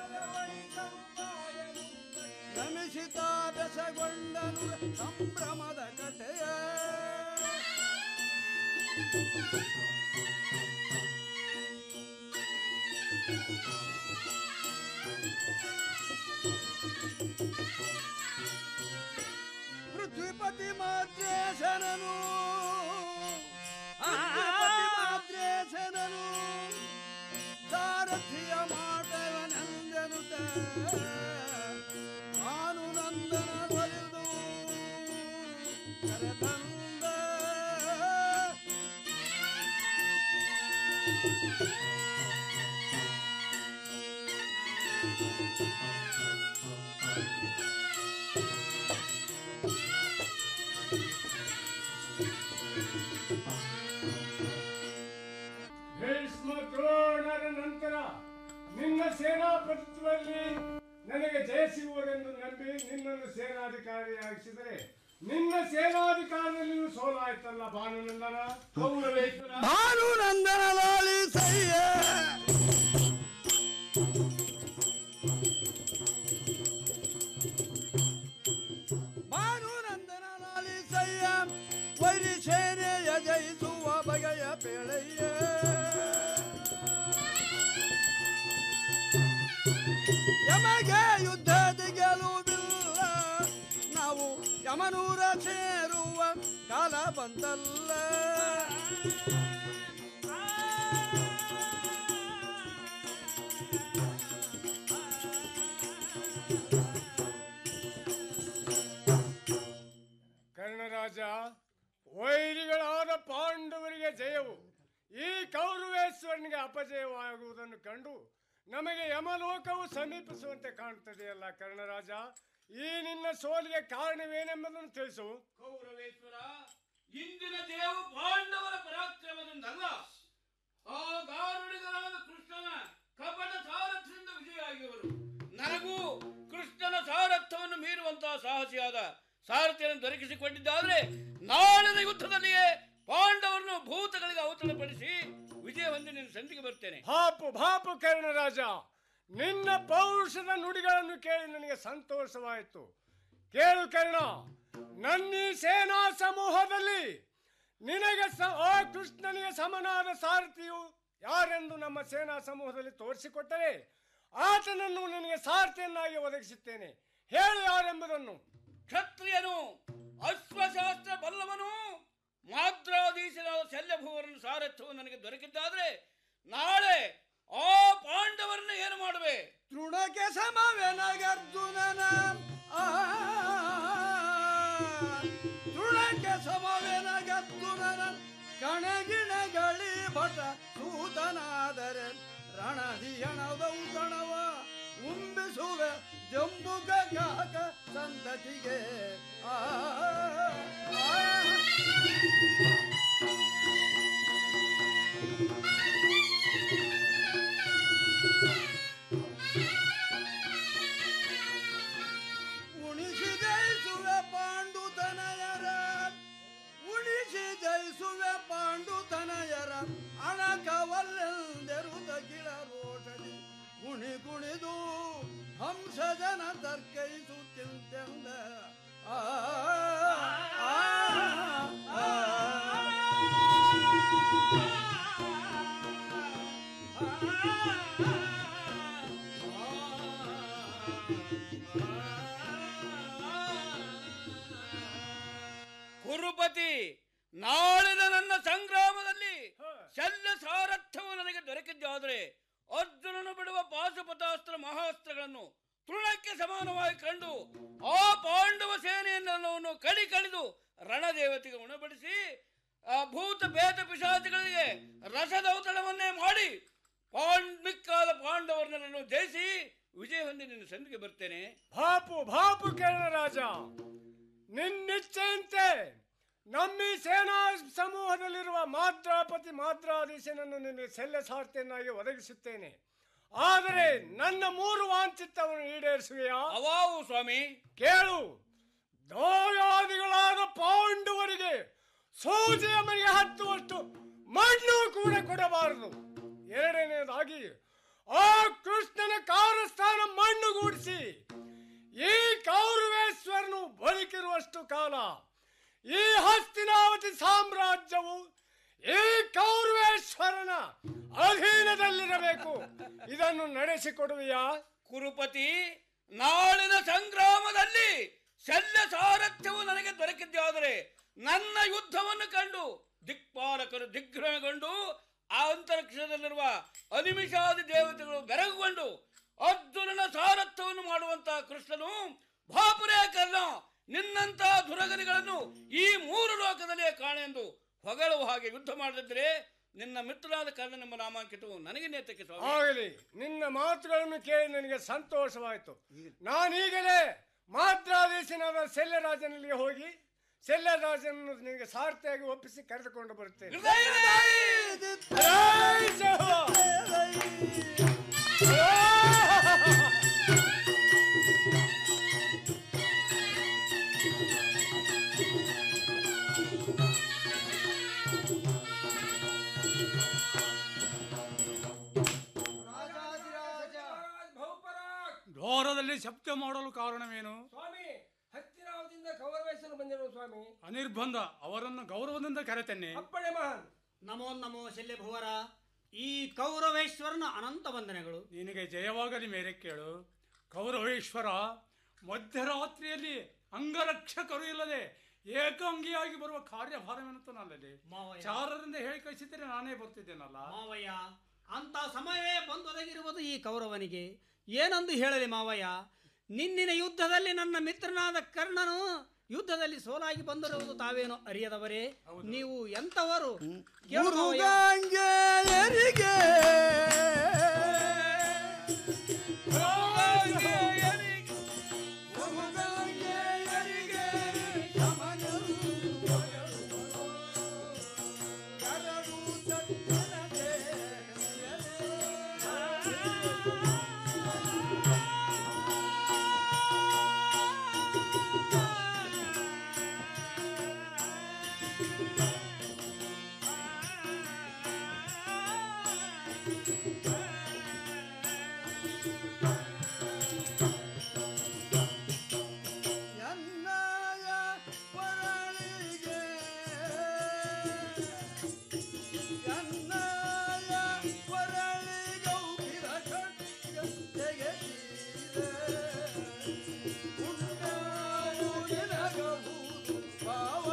ನಮಿಸಿತ ಬೆಸಗೊಂಡನು ಸಂಭ್ರಮದ ಕಥೆಯ ಪೃಥ್ವಿಪತಿ ಮಾದ್ರೇಶನನು ಪೃಥ್ವಿಪತಿ ಮಾದ್ರೇಶನನು ಸಾರಥಿಯ ಮಾಟವನೆಂದೆನುತ ನಾನು ನಂದನ ಒಲಿದು ಕರೆತಂದ ಭೀಷ್ಮ ದ್ರೋಣರ ನಂತರ ನಿನ್ನ ಸೇನಾಪತಿತ್ವದಲ್ಲಿ ನನಗೆ ಜಯ ಸಿಗುವುದೆಂದು ನಂಬಿ ನಿನ್ನನ್ನು ಸೇನಾಧಿಕಾರಿಯಾಗಿಸಿದರೆ ನಿನ್ನ ಸೇನಾಧಿಕಾರದಲ್ಲಿಯೂ ಸೋಲಾಯ್ತಲ್ಲ ಭಾನುನಂದನ ಕೌರವೇಶ್ವರ ಭಾನು ನಂದನ ಲಾಲಿಸಯ್ಯ ಭಾನು ನಂದನ ಲಾಲಿಸಯ್ಯ ವೈರಿ ಸೇನೆಯ ಜಯಿಸುವ ಬಗೆಯ ಪೇಳೆಯ ಯಮಗೆ ಯುದ್ಧದ ಗೆಲುವಿಲ್ಲ ನಾವು ಯಮನೂರ ಸೇರುವ ಕಾಲ ಬಂತಲ್ಲ ಕರ್ಣರಾಜ ವೈರಿಗಳಾದ ಪಾಂಡವರಿಗೆ ಜಯವು ಈ ಕೌರವೇಶ್ವರನಿಗೆ ಅಪಜಯವಾಗುವುದನ್ನು ಕಂಡು ನಮಗೆ ಯಮಲೋಕವು ಸಮೀಪಿಸುವಂತೆ ಕಾಣುತ್ತದೆಯಲ್ಲ ಕರ್ಣರಾಜ ಈ ನಿನ್ನ ಸೋಲಿಗೆ ಕಾರಣವೇನೆಂಬುದನ್ನು ತಿಳಿಸು ಕೌರವೇಶ್ವರ ಇಂದಿನ ಜಯವು ಪಾಂಡವರ ಪರಾಕ್ರಮದಿಂದಲ್ಲ ಆ ಗಾರುಡಿಗರಾದ ಕೃಷ್ಣನ ಕಪಟ ಸಾರಥ್ಯದಿಂದ ವಿಜಯಾಗಿವರು ನನಗೂ ಕೃಷ್ಣನ ಸಾರಥ್ಯವನ್ನು ಮೀರುವಂತಹ ಸಾಹಸಿಯಾದ ಸಾರಥ್ಯವನ್ನು ದೊರಕಿಸಿಕೊಂಡಿದ್ದಾದ್ರೆ ನಾಳಿನ ಯುದ್ಧದಲ್ಲಿಯೇ ಪಾಂಡವರನ್ನು ಭೂತಗಳಿಗೆ ಔತಣಪಡಿಸಿ ವಿಜಯ ಹೊಂದಿ ನಿನ್ನ ಸಂಧಿಗೆ ಬರ್ತೇನೆ ಭಾಪು ಭಾಪು ಕರ್ಣರಾಜ ನಿನ್ನ ಪೌರುಷದ ನುಡಿಗಳನ್ನು ಕೇಳಿ ನನಗೆ ಸಂತೋಷವಾಯಿತು ಕೇಳು ಕರ್ಣ ನನ್ನ ಈ ಸೇನಾ ಸಮೂಹದಲ್ಲಿ ನಿನಗೆ ಸ ಆ ಕೃಷ್ಣನಿಗೆ ಸಮನಾದ ಸಾರಥಿಯು ಯಾರೆಂದು ನಮ್ಮ ಸೇನಾ ಸಮೂಹದಲ್ಲಿ ತೋರಿಸಿಕೊಟ್ಟರೆ ಆತನನ್ನು ನಿನಗೆ ಸಾರಥಿಯನ್ನಾಗಿ ಒದಗಿಸುತ್ತೇನೆ ಹೇಳು ಯಾರೆಂಬುದನ್ನು ಕ್ಷತ್ರಿಯನು ಅಶ್ವಶಾಸ್ತ್ರ ಬಲ್ಲವನು ಮಾದ್ರಾಧೀಶನಾದ ಶಲ್ಯಭೂವರನ್ನು ಸಾರಥ್ಯವು ನನಗೆ ದೊರಕಿದ್ದಾದ್ರೆ ನಾಳೆ ಆ ಪಾಂಡವರನ್ನ ಏನು ಮಾಡುವೆ ತೃಣಕ್ಕೆ ಸಮವೆನಗರ್ಜುನನ ಆ, ತೃಣಕ್ಕೆ ಸಮವೆನಗರ್ಜುನನ ಕಣಗಿಣಗಳಿ ಭಟ ಸೂತನಾದರೆ ರಣದಿಯಣದೌತಣವ ಉಂಬಿಸುವೆ ಜಂಬುಗ ಕಾಕ ಸಂತತಿಗೆ ಆ ಉಣಿಸಿ ಜಯಿಸುವೆ ಪಾಂಡುತನಯರ ಉಣಿಸಿ ಜಯಿಸುವೆ ಪಾಂಡುತನಯರ ಅಣಕವಲ್ಲೆಂದೆರುದ ಗಿಳ ರೋಷದಿ ಕುಣಿ ಕುಣಿದು ಹಂಸಜನ ತರ್ಕೈಸುತ್ತಿಂತೆಂದ ಆ ಆ, ಆ, ಕುರುಪತಿ ನಾಳಿನ ನನ್ನ ಸಂಗ್ರಾಮದಲ್ಲಿ ಶಲ್ಯ ಸಾರಥ್ಯವು ನನಗೆ ದೊರಕಿದ್ದಾದರೆ ಅರ್ಜುನನು ಬಿಡುವ ಪಾಶುಪತಾಸ್ತ್ರ ಮಹಾಸ್ತ್ರಗಳನ್ನು ತೃಣಕ್ಕೆ ಸಮಾನವಾಗಿ ಕಂಡು ಆ ಪಾಂಡವ ಸೇನೆಯನ್ನು ಕಡಿ ಕಡಿದು ರಣದೇವತೆಗೆ ಉಣಬಡಿಸಿ ಆ ಭೂತ ಭೇದ ಪಿಶಾಚಿಗಳಿಗೆ ರಸದೌತಣವನ್ನೇ ಮಾಡಿ ಪಾಂಡ್ ಮಿಕ್ಕಾದ ಪಾಂಡವರನ್ನು ಜಯಿಸಿ ವಿಜಯ ಹೊಂದಿ ನಿನ್ನ ಸಂಧಿಗೆ ಬರ್ತೇನೆ ಭಾಪು ಭಾಪು ಕರ್ಣರಾಜ ನಿನ್ನಿಚ್ಛೆಯಂತೆ ನಮ್ಮ ಈ ಸೇನಾ ಸಮೂಹದಲ್ಲಿರುವ ಮಾದ್ರಾಪತಿ ಮಾದ್ರಾಧೀಶನನ್ನು ನಿನಗೆ ಸೆಲ್ಲೆ ಸಾರ್ಥಿಯನ್ನಾಗಿ ಒದಗಿಸುತ್ತೇನೆ ಆದರೆ ನನ್ನ ಮೂರು ವಾಂಚಿತ್ತವನ್ನು ಈಡೇರಿಸುವೆಯಾ ಅವಾವು ಸ್ವಾಮಿ ಕೇಳು ದಾಯಾದಿಗಳಾದ ಪಾಂಡವರಿಗೆ ಸೂಜಿಯ ಮನೆಗೆ ಹತ್ತುವಷ್ಟು ಮಣ್ಣು ಕೂಡ ಕೊಡಬಾರದು ಎರಡನೆಯದಾಗಿ ಆ ಕೃಷ್ಣನ ಕಾರಸ್ಥಾನ ಮಣ್ಣುಗೂಡಿಸಿ ಈ ಕೌರವೇಶ್ವರನು ಬದುಕಿರುವಷ್ಟು ಕಾಲ ಈ ಹಸ್ತಿನಾವತಿ ಸಾಮ್ರಾಜ್ಯವು ಈ ಕೌರವೇಶ್ವರನ ಅಧೀನದಲ್ಲಿರಬೇಕು ಇದನ್ನು ನಡೆಸಿಕೊಡುವೆಯಾ ಕುರುಪತಿ ನಾಳಿನ ಸಂಗ್ರಾಮದಲ್ಲಿ ಶಲ್ಯ ಸಾರಥ್ಯವು ನನಗೆ ದೊರಕಿದ್ದಾದರೆ ನನ್ನ ಯುದ್ಧವನ್ನು ಕಂಡು ದಿಕ್ಪಾಲಕರು ದಿಗ್ಭ್ರಮೆಗೊಂಡು ಆ ಅಂತರಿಕ್ಷದಲ್ಲಿರುವ ಅನಿಮಿಷಾದಿ ದೇವತೆಗಳು ಬೆರಗುಗೊಂಡು ಅರ್ಜುನನ ಸಾರಥ್ಯವನ್ನು ಮಾಡುವಂತಹ ಕೃಷ್ಣನು ಭಾಪುರೇ ಕರ್ಣ ನಿನ್ನಂತ ದುರಗರಿಗಳನ್ನು ಈ ಮೂರು ಲೋಕದಲ್ಲೇ ಕಾಣೆಂದು ಹೊಗಳುವ ಹಾಗೆ ಯುದ್ಧ ಮಾಡದಿದ್ದರೆ ನಿನ್ನ ಮಿತ್ರನಾದ ಕರ್ಣನೆಂಬ ನಾಮಾಂಕಿತವು ನನಗೆ ನೇತಕ್ಕೆ ಸ್ವಾಮಿ ಆಗಲಿ ನಿನ್ನ ಮಾತುಗಳನ್ನು ಕೇಳಿ ನನಗೆ ಸಂತೋಷವಾಯಿತು ನಾನೀಗಲೇ ಮಾದ್ರಾದೇಶನಾದ ಶಲ್ಯರಾಜನಲ್ಲಿ ಹೋಗಿ ಶಲ್ಯರಾಜನನ್ನು ನಿನಗೆ ಸಾರ್ಥಿಯಾಗಿ ಒಪ್ಪಿಸಿ ಕರೆದುಕೊಂಡು ಬರುತ್ತೇನೆ ಜೈ ಜಯ! ಘೋರದಲ್ಲಿ ಶಬ್ದ ಮಾಡಲು ಕಾರಣವೇನು ಸ್ವಾಮಿ ಹತ್ತಿರಾವದಿಂದ ಕೌರವೇಶ್ವರ ಬಂದಿರುವ ಸ್ವಾಮಿ ಅನಿರ್ಬಂಧ ಅವರನ್ನು ಗೌರವದಿಂದ ಕರೆತೇನೆ ಅಪ್ಪಣೆ ಮಹಾನ್ ನಮೋ ನಮೋ ಶಲ್ಯ ಭುವರ ಈ ಕೌರವೇಶ್ವರನ ಅನಂತ ವಂದನೆಗಳು ನಿನಗೆ ಜಯವಾಗಲಿ ಮೇರೆ ಕೇಳು ಕೌರವೇಶ್ವರ ಮಧ್ಯರಾತ್ರಿಯಲ್ಲಿ ಅಂಗರಕ್ಷಕರು ಇಲ್ಲದೆ ಏಕಾಂಗಿಯಾಗಿ ಬರುವ ಕಾರ್ಯಭಾರವೆನ್ನುತ್ತಾನಲ್ಲಿ ಮಾವಯ್ಯ. ಚಾರರಿಂದ ಹೇಳಿ ಕಳಿಸಿದರೆ ನಾನೇ ಬರ್ತಿದ್ದೇನಲ್ಲ ಮಾವಯ್ಯ ಅಂತ ಸಮಯವೇ ಬಂದೊದಗಿರುವುದು ಈ ಕೌರವನಿಗೆ ಏನಂದು ಹೇಳಲಿ ಮಾವಯ್ಯ ನಿನ್ನಿನ ಯುದ್ಧದಲ್ಲಿ ನನ್ನ ಮಿತ್ರನಾದ ಕರ್ಣನು ಯುದ್ಧದಲ್ಲಿ ಸೋಲಾಗಿ ಬಂದಿರುವುದು ತಾವೇನು ಅರಿಯದವರೇ ನೀವು ಎಂತವರು ಕೇಳು ಮಾವಯ್ಯ. ಮುರುಗಂಗೆಯರಿಗೆ ಎನ್ನಯ ಪರಳಿಗೆ ಎನ್ನಯ ಪರಳಿಗೌಗಿರ ಖಡ್ಗ ತೆಗೆದಿದೆ ಉಂಟಾವು ನಿನಗಬಹುದು ಭಾವ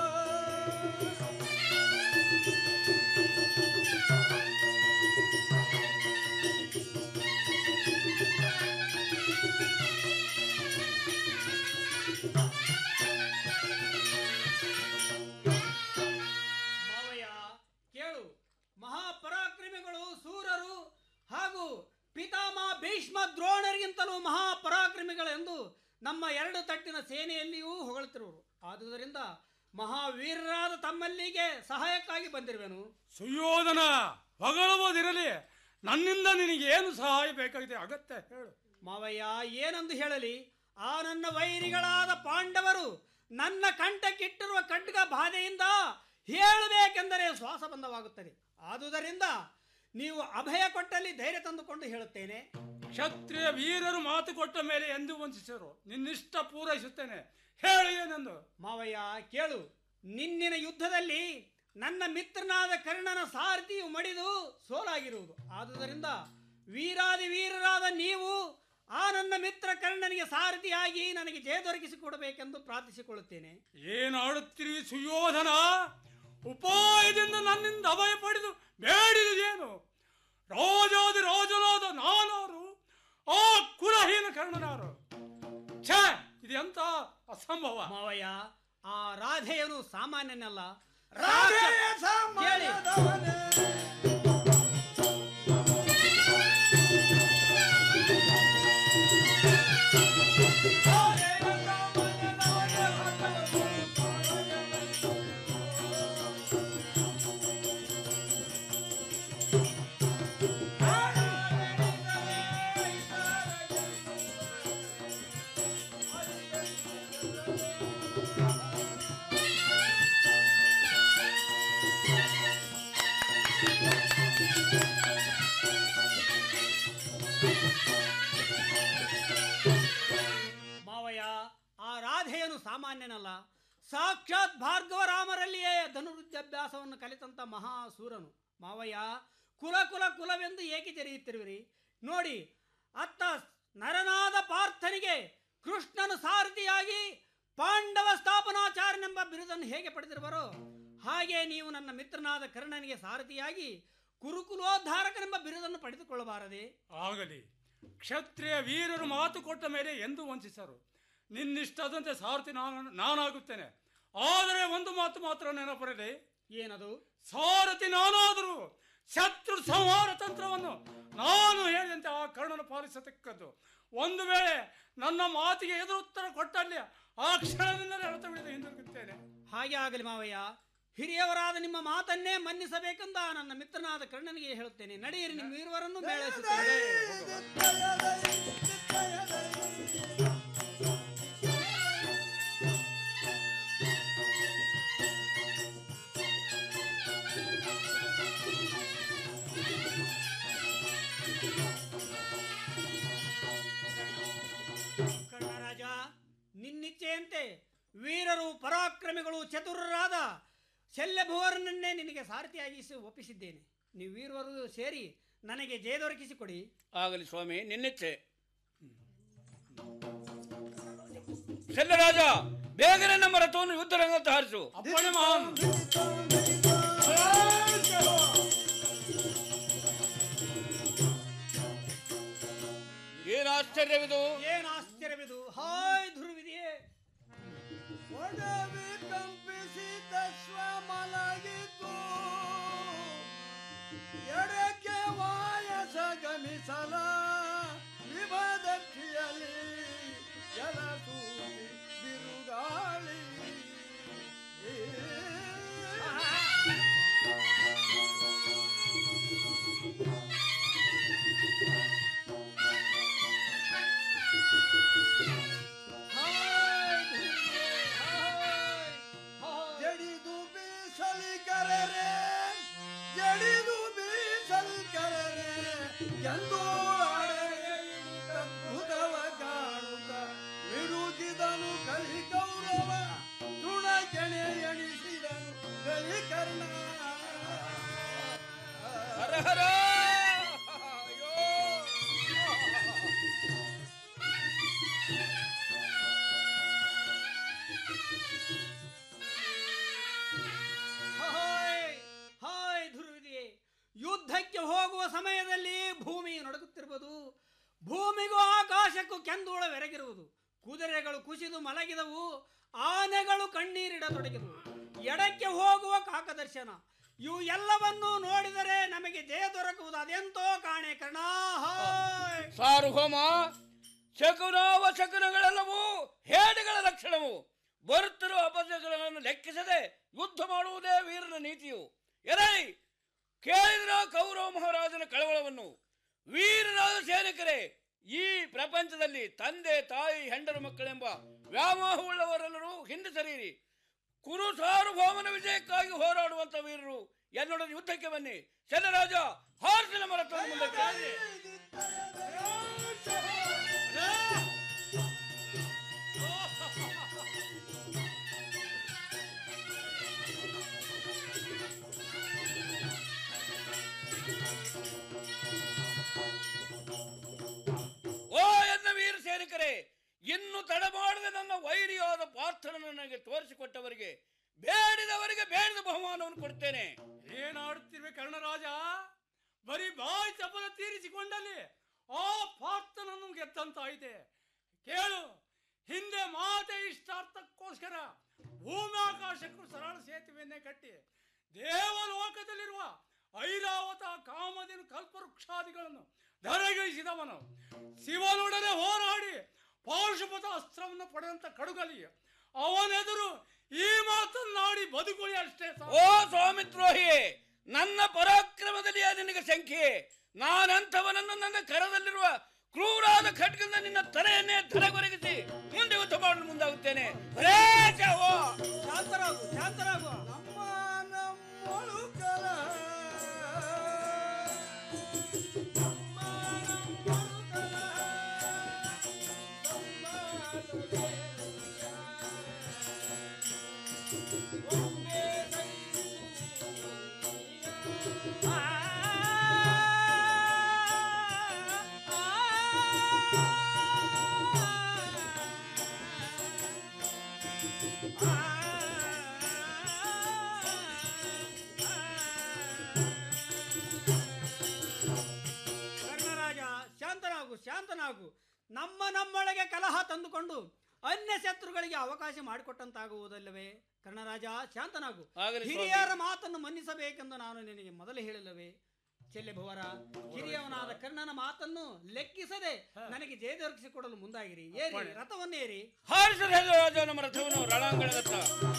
ಮಾವಯ್ಯ ಕೇಳು ಮಹಾಪರಾಕ್ರಮಿಗಳು ಸೂರರು ಹಾಗೂ ಪಿತಾಮಹ ಭೀಷ್ಮ ದ್ರೋಣರಿಗಿಂತಲೂ ಮಹಾಪರಾಕ್ರಮಿಗಳೆಂದು ನಮ್ಮ ಎರಡು ತಟ್ಟಿನ ಸೇನೆಯಲ್ಲಿಯೂ ಹೊಗಳುತ್ತಿರುವರು ಆದುದರಿಂದ ಮಹಾವೀರರಾದ ತಮ್ಮಲ್ಲಿಗೆ ಸಹಾಯಕ್ಕಾಗಿ ಬಂದಿರುವೆನು ಸುಯೋಧನ ಹೊಗಳುವುದಿರಲಿ ನನ್ನಿಂದ ನಿನಗೆ ಏನು ಸಹಾಯ ಬೇಕಾಗಿದೆ ಅಗತ್ಯ ಹೇಳು ಮಾವಯ್ಯ ಏನೆಂದು ಹೇಳಲಿ ಆ ನನ್ನ ವೈರಿಗಳಾದ ಪಾಂಡವರು ನನ್ನ ಕಂಠಕ್ಕಿಟ್ಟಿರುವ ಖಡ್ಗ ಬಾಧೆಯಿಂದ ಹೇಳಬೇಕೆಂದರೆ ಶ್ವಾಸಬಂಧವಾಗುತ್ತದೆ ಆದುದರಿಂದ ನೀವು ಅಭಯ ಕೊಟ್ಟಲ್ಲಿ ಧೈರ್ಯ ತಂದುಕೊಂಡು ಹೇಳುತ್ತೇನೆ ಕ್ಷತ್ರಿಯ ವೀರರು ಮಾತು ಕೊಟ್ಟ ಮೇಲೆ ಎಂದು ವಂಚಿಸರು ನಿನ್ನಿಷ್ಟ ಪೂರೈಸುತ್ತೇನೆ ಹೇಳು ಏನೆಂದು ಮಾವಯ್ಯ ಕೇಳು ನಿನ್ನಿನ ಯುದ್ಧದಲ್ಲಿ ನನ್ನ ಮಿತ್ರನಾದ ಕರ್ಣನ ಸಾರಥಿಯು ಮಡಿದು ಸೋಲಾಗಿರುವುದು ಆದುದರಿಂದ ವೀರಾದಿ ವೀರರಾದ ನೀವು ಆ ನನ್ನ ಮಿತ್ರ ಕರ್ಣನಿಗೆ ಸಾರಥಿಯಾಗಿ ನನಗೆ ಜಯ ದೊರಕಿಸಿಕೊಡಬೇಕೆಂದು ಪ್ರಾರ್ಥಿಸಿಕೊಳ್ಳುತ್ತೇನೆ ಏನಾಡುತ್ತೀರಿ ಸುಯೋಧನ ಉಪಾಯದಿಂದ ನನ್ನಿಂದ ಅಭಯ ಪಡೆದು ಬೇಡಿದೇನು ರಾಜಾದಿ ರಾಜನಾದ ನಾನಾರು ಆ ಕುಲಹೀನ ಕರ್ಣನಾರು ಛೇ ಇದು ಎಂತ ಅಸಂಭವ ಮಾವಯ್ಯ ಆ ರಾಧೆಯನು ಸಾಮಾನ್ಯನಲ್ಲ ರಾಧೆಯ ಕೇಳಿ ಗಾಧೆಯನು ಸಾಮಾನ್ಯನಲ್ಲ ಸಾಕ್ಷಾತ್ ಭಾರ್ಗವರಾಮರಲ್ಲಿಯೇ ಧನುರುದ್ಯಾಭ್ಯಾಸವನ್ನು ಕಲಿತಂತ ಮಹಾಸೂರನು ಮಾವಯ್ಯ ಕುಲ ಕುಲ ಕುಲವೆಂದು ಏಕೆ ಜರಿಯುತ್ತಿರುವಿರಿ ನೋಡಿ ಅತ್ತ ನರನಾದ ಪಾರ್ಥನಿಗೆ ಕೃಷ್ಣನು ಸಾರಥಿಯಾಗಿ ಪಾಂಡವ ಸ್ಥಾಪನಾಚಾರ್ಯನೆಂಬ ಬಿರುದನ್ನು ಹೇಗೆ ಪಡೆದಿರುವರೋ ಹಾಗೆ ನೀವು ನನ್ನ ಮಿತ್ರನಾದ ಕರ್ಣನಿಗೆ ಸಾರಥಿಯಾಗಿ ಕುರುಕುಲೋದ್ಧಾರಕನೆಂಬ ಬಿರುದನ್ನು ಪಡೆದುಕೊಳ್ಳಬಾರದೆ ಆಗಲಿ ಕ್ಷತ್ರಿಯ ವೀರರು ಮಾತು ಕೊಟ್ಟ ಮೇಲೆ ಎಂದು ವಂಚಿಸರು ನಿನ್ನಿಷ್ಟದಂತೆ ಸಾರಥಿ ನಾನು ನಾನಾಗುತ್ತೇನೆ ಆದರೆ ಒಂದು ಮಾತು ಮಾತ್ರ ನೆನಪರಲಿ ಏನದು ಸಾರಥಿ ನಾನಾದರೂ ಶತ್ರು ಸಂಹಾರ ತಂತ್ರವನ್ನು ನಾನು ಹೇಳಿದಂತೆ ಆ ಕರ್ಣನ ಪಾಲಿಸತಕ್ಕದ್ದು ಒಂದು ವೇಳೆ ನನ್ನ ಮಾತಿಗೆ ಎದುರುತ್ತರ ಕೊಟ್ಟಲ್ಲಿ ಆ ಕ್ಷಣದಿಂದಲೇ ಅರ್ಥ ಬಿಡಿದು ಹಿಂದಿರುಗುತ್ತೇನೆ ಹಾಗೆ ಆಗಲಿ ಮಾವಯ್ಯ ಹಿರಿಯವರಾದ ನಿಮ್ಮ ಮಾತನ್ನೇ ಮನ್ನಿಸಬೇಕೆಂದ ನನ್ನ ಮಿತ್ರನಾದ ಕರ್ಣನಿಗೆ ಹೇಳುತ್ತೇನೆ ನಡೆಯಿರಿ ನಿಮ್ಮ ಇರುವರನ್ನು ಮೇಳೈಸುತ್ತೇನೆ ಕರ್ಣರಾಜ ನಿನ್ನಿಚ್ಛೆಯಂತೆ ವೀರರು ಪರಾಕ್ರಮಿಗಳು ಚತುರರಾದ ಶಲ್ಯಭುವರನನ್ನೇ ನಿನಗೆ ಸಾರಥಿಯಾಗಿಸಿ ಒಪ್ಪಿಸಿದ್ದೇನೆ ನೀವು ವೀರವರು ಸೇರಿ ನನಗೆ ಜಯ ದೊರಕಿಸಿಕೊಡಿ ಆಗಲಿ ಸ್ವಾಮಿ ನಿನ್ನಿಚ್ಛೆ ಶಲ್ಯರಾಜ ಬೇಗನೆ ನಮ್ಮ ರಥವನ್ನು ಯುದ್ಧ ರಂಗಕ್ಕೆ ಹಾರಿಸು ಅಪ್ಪಣೆ ಮಹಾನ್ ಏನು ಆಶ್ಚರ್ಯವಿದು ಏನು ಆಶ್ಚರ್ಯವಿದು ಹಾಯ್ ಧ್ರುವಿದೆಯೇ ಒಡವಿ ಕಂಪಿಸಿದ ಶ್ವಮಲಗಿತು ಎಡಕ್ಕೆ ವಾಯಸ ಗಮಿಸಲ ವಿಭದಕ್ಷಿಯಲ್ಲಿ ಜಲಸೂರಿ ಬಿರುಗಾಳಿ ಜಡಿದು ಬೀಸಲಿ ಕರರೆ ಜಡಿದು ಬೀಸಲಿ ಕರರೆ ಎಂದು ಅದ್ಭುತವ ಕಾಣುತ್ತ ವಿರುಜಿದನು ಕಲಿ ಗೌರವ ತೃಣ ಕೆಣೆ ಎಣಿಸಿದನು ಕಲಿ ಕರ್ಣ ಹರ ಹರ ಹಾಯ್ ಹಾಯ್ ಧ್ರುವಿದೆಯೇ ಯುದ್ಧಕ್ಕೆ ಹೋಗುವ ಸಮಯದಲ್ಲಿ ಭೂಮಿ ನಡುಗುತ್ತಿರುವುದು ಭೂಮಿಗೂ ಆಕಾಶಕ್ಕೂ ಕೆಂದೂಳ ಬೆರಗಿರುವುದು ಕುದುರೆಗಳು ಕುಸಿದು ಮಲಗಿದವು ಆನೆಗಳು ಕಣ್ಣೀರಿಡತೊಡಗಿದವು ಎಡಕ್ಕೆ ಹೋಗುವ ಕಾಕದರ್ಶನ ಇವು ಎಲ್ಲವನ್ನೂ ನೋಡಿದರೆ ನಮಗೆ ಜಯ ದೊರಕುವುದು ಅದೆಂತೋ ಕಾಣೆ ಕರ್ಣ ಹಾಯ್ ಸಾರ್ವಭೌಮ ಶಕುನಾವ ಶಕುನಗಳೆಲ್ಲವೂ ಹೇಡಿಗಳ ಲಕ್ಷಣವು ಬರುತ್ತಿರುವ ಅಪಜಯಗಳನ್ನು ಲೆಕ್ಕಿಸದೆ ಯುದ್ಧ ಮಾಡುವುದೇ ವೀರನ ನೀತಿಯು ಎರೈ ಕೇಳಿದ್ರ ಕೌರವ ಮಹಾರಾಜನ ಕಳವಳವನ್ನು ವೀರರಾದ ಸೈನಿಕರೇ ಈ ಪ್ರಪಂಚದಲ್ಲಿ ತಂದೆ ತಾಯಿ ಹೆಂಡರು ಮಕ್ಕಳೆಂಬ ವ್ಯಾಮೋಹವುಳ್ಳವರೆಲ್ಲರೂ ಹಿಂದೆ ಸರಿಯಿರಿ ಕುರು ಸಾರ್ವಭೌಮನ ವಿಜಯಕ್ಕಾಗಿ ಹೋರಾಡುವಂತ ವೀರರು ಎನ್ನೊಡನೆ ಯುದ್ಧಕ್ಕೆ ಬನ್ನಿ ಶನರಾಜ ಹಾರಿಸಿ ನಮ್ಮ ರಥವನ್ನು ಮುಂದಕ್ಕೆ ಓ ಎನ್ನ ವೀರ ಸೈನಿಕರೇ ಇನ್ನು ತಡ ಮಾಡದೆ ನನ್ನ ವೈರಿಯಾದ ಪಾತ್ರನ ನನಗೆ ತೋರಿಸಿಕೊಟ್ಟವರಿಗೆ ಬೇಡಿದವರಿಗೆ ಬೇಡಿದ ಬಹುಮಾನವನ್ನು ಕೊಡ್ತೇನೆ ಏನಾಡುತ್ತಿರುವೆ ಕರ್ಣರಾಜ ಬರೀ ಬಾಯಿ ಚಪಲ ತೀರಿಸಿಕೊಂಡಲ್ಲಿ ಆ ಪಾರ್ಥನನ್ನು ಗೆದ್ದಂತಾಯಿತೆ ಕೇಳು ಹಿಂದೆ ಮಾತೆ ಇಷ್ಟಾರ್ಥಕ್ಕೋಸ್ಕರ ಭೂಮ್ಯಾಕಾಶಕ್ಕೂ ಸರಳ ಸೇತುವೆಯನ್ನೇ ಕಟ್ಟಿ ದೇವಲೋಕದಲ್ಲಿರುವ ಐರಾವತ ಕಾಮದಿನ ಕಲ್ಪವೃಕ್ಷಾದಿಗಳನ್ನು ಧರೆಗಿಳಿಸಿದವನು ಶಿವನೊಡನೆ ಹೋರಾಡಿ ಪಾಶುಪತ ಅಸ್ತ್ರವನ್ನು ಪಡೆದಂತ ಕಡುಗಲಿ ಅವನೆದುರು ಈ ಮಾತನ್ನಾಡಿ ಬದುಕುಳಿ ಅಷ್ಟೇ ಸಾಕು. ಓ ಸ್ವಾಮಿದ್ರೋಹಿಯೇ ನನ್ನ ಪರಾಕ್ರಮದಲ್ಲಿ ನಿನಗೆ ಸಂಖ್ಯೆ ನಾನಂಥವನನ್ನು ನನ್ನ ಕರದಲ್ಲಿರುವ ಕ್ರೂರಾದ ಖಡ್ಗದಿಂದ ನಿನ್ನ ತಲೆಯನ್ನೇ ಧರೆಗೊರಗಿಸಿ ಮುಂದೆ ಯುದ್ಧ ಮಾಡಲು ಮುಂದಾಗುತ್ತೇನೆ ಭಲೇ ಚಾವೋ. ಶಾಂತರಾಗು ಶಾಂತರಾಗು ಶಾಂತನಾಗು ನಮ್ಮ ನಮ್ಮೊಳಗೆ ಕಲಹ ತಂದುಕೊಂಡು ಅನ್ಯ ಶತ್ರುಗಳಿಗೆ ಅವಕಾಶ ಮಾಡಿಕೊಟ್ಟಂತಾಗುವುದಲ್ಲವೇ ಕರ್ಣರಾಜ ಶಾಂತನಾಗು ಆಗಲಿ ಸ್ವಾಮಿ. ಹಿರಿಯರ ಮಾತನ್ನು ಮನ್ನಿಸಬೇಕೆಂದು ನಾನು ನಿನಗೆ ಮೊದಲೇ ಹೇಳಲವೇ ಚೆಲ್ಲೆ ಭವರ ಹಿರಿಯವನಾದ ಕರ್ಣನ ಮಾತನ್ನು ಲೆಕ್ಕಿಸದೆ ನನಗೆ ಜಯ ದೊರಕಿಸಿಕೊಡಲು ಮುಂದಾಗಿರಿ ಏರಿ ರಥವನ್ನೇರಿ ಹಾರಿಸಲು ಹೇಳು ರಾಜ ನಮ್ಮ ರಥವನ್ನು ರಣಾಂಗಣದತ್ತ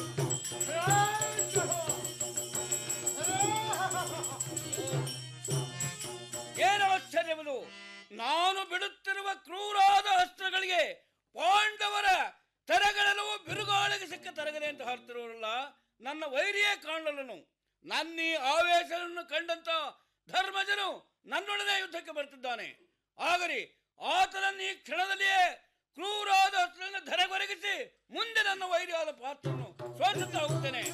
ಏನು ಆಶ್ಚರ್ಯವುದು ನಾನು ಬಿಡುತ್ತಿರುವ ಕ್ರೂರಾದ ಅಸ್ತ್ರಗಳಿಗೆ ಪಾಂಡವರ ತರಗಳೆಲ್ಲವೂ ಬಿರುಗಾಳಿಗೆ ಸಿಕ್ಕ ತರಗದೆ ಅಂತ ಹಾರ್ತಿರುವಲ್ಲ ನನ್ನ ವೈರಿಯೇ ಕಾಣಲನು ನನ್ನ ಈ ಆವೇಶವನ್ನು ಕಂಡಂತ ಧರ್ಮಜನು ನನ್ನೊಡನೆ ಯುದ್ಧಕ್ಕೆ ಬರ್ತಿದ್ದಾನೆ ಆಗಲಿ ಆತನನ್ನು ಈ ಕ್ಷಣದಲ್ಲಿಯೇ ಕ್ರೂರಾದ ಅಸ್ತ್ರಗಳನ್ನು ಧರೆಗೊರಗಿಸಿ ಮುಂದೆ ನನ್ನ ವೈರಿಯಾದ ಪಾತ್ರವನ್ನು ಸೋಸುತ್ತಾ ಹೋಗ್ತೇನೆ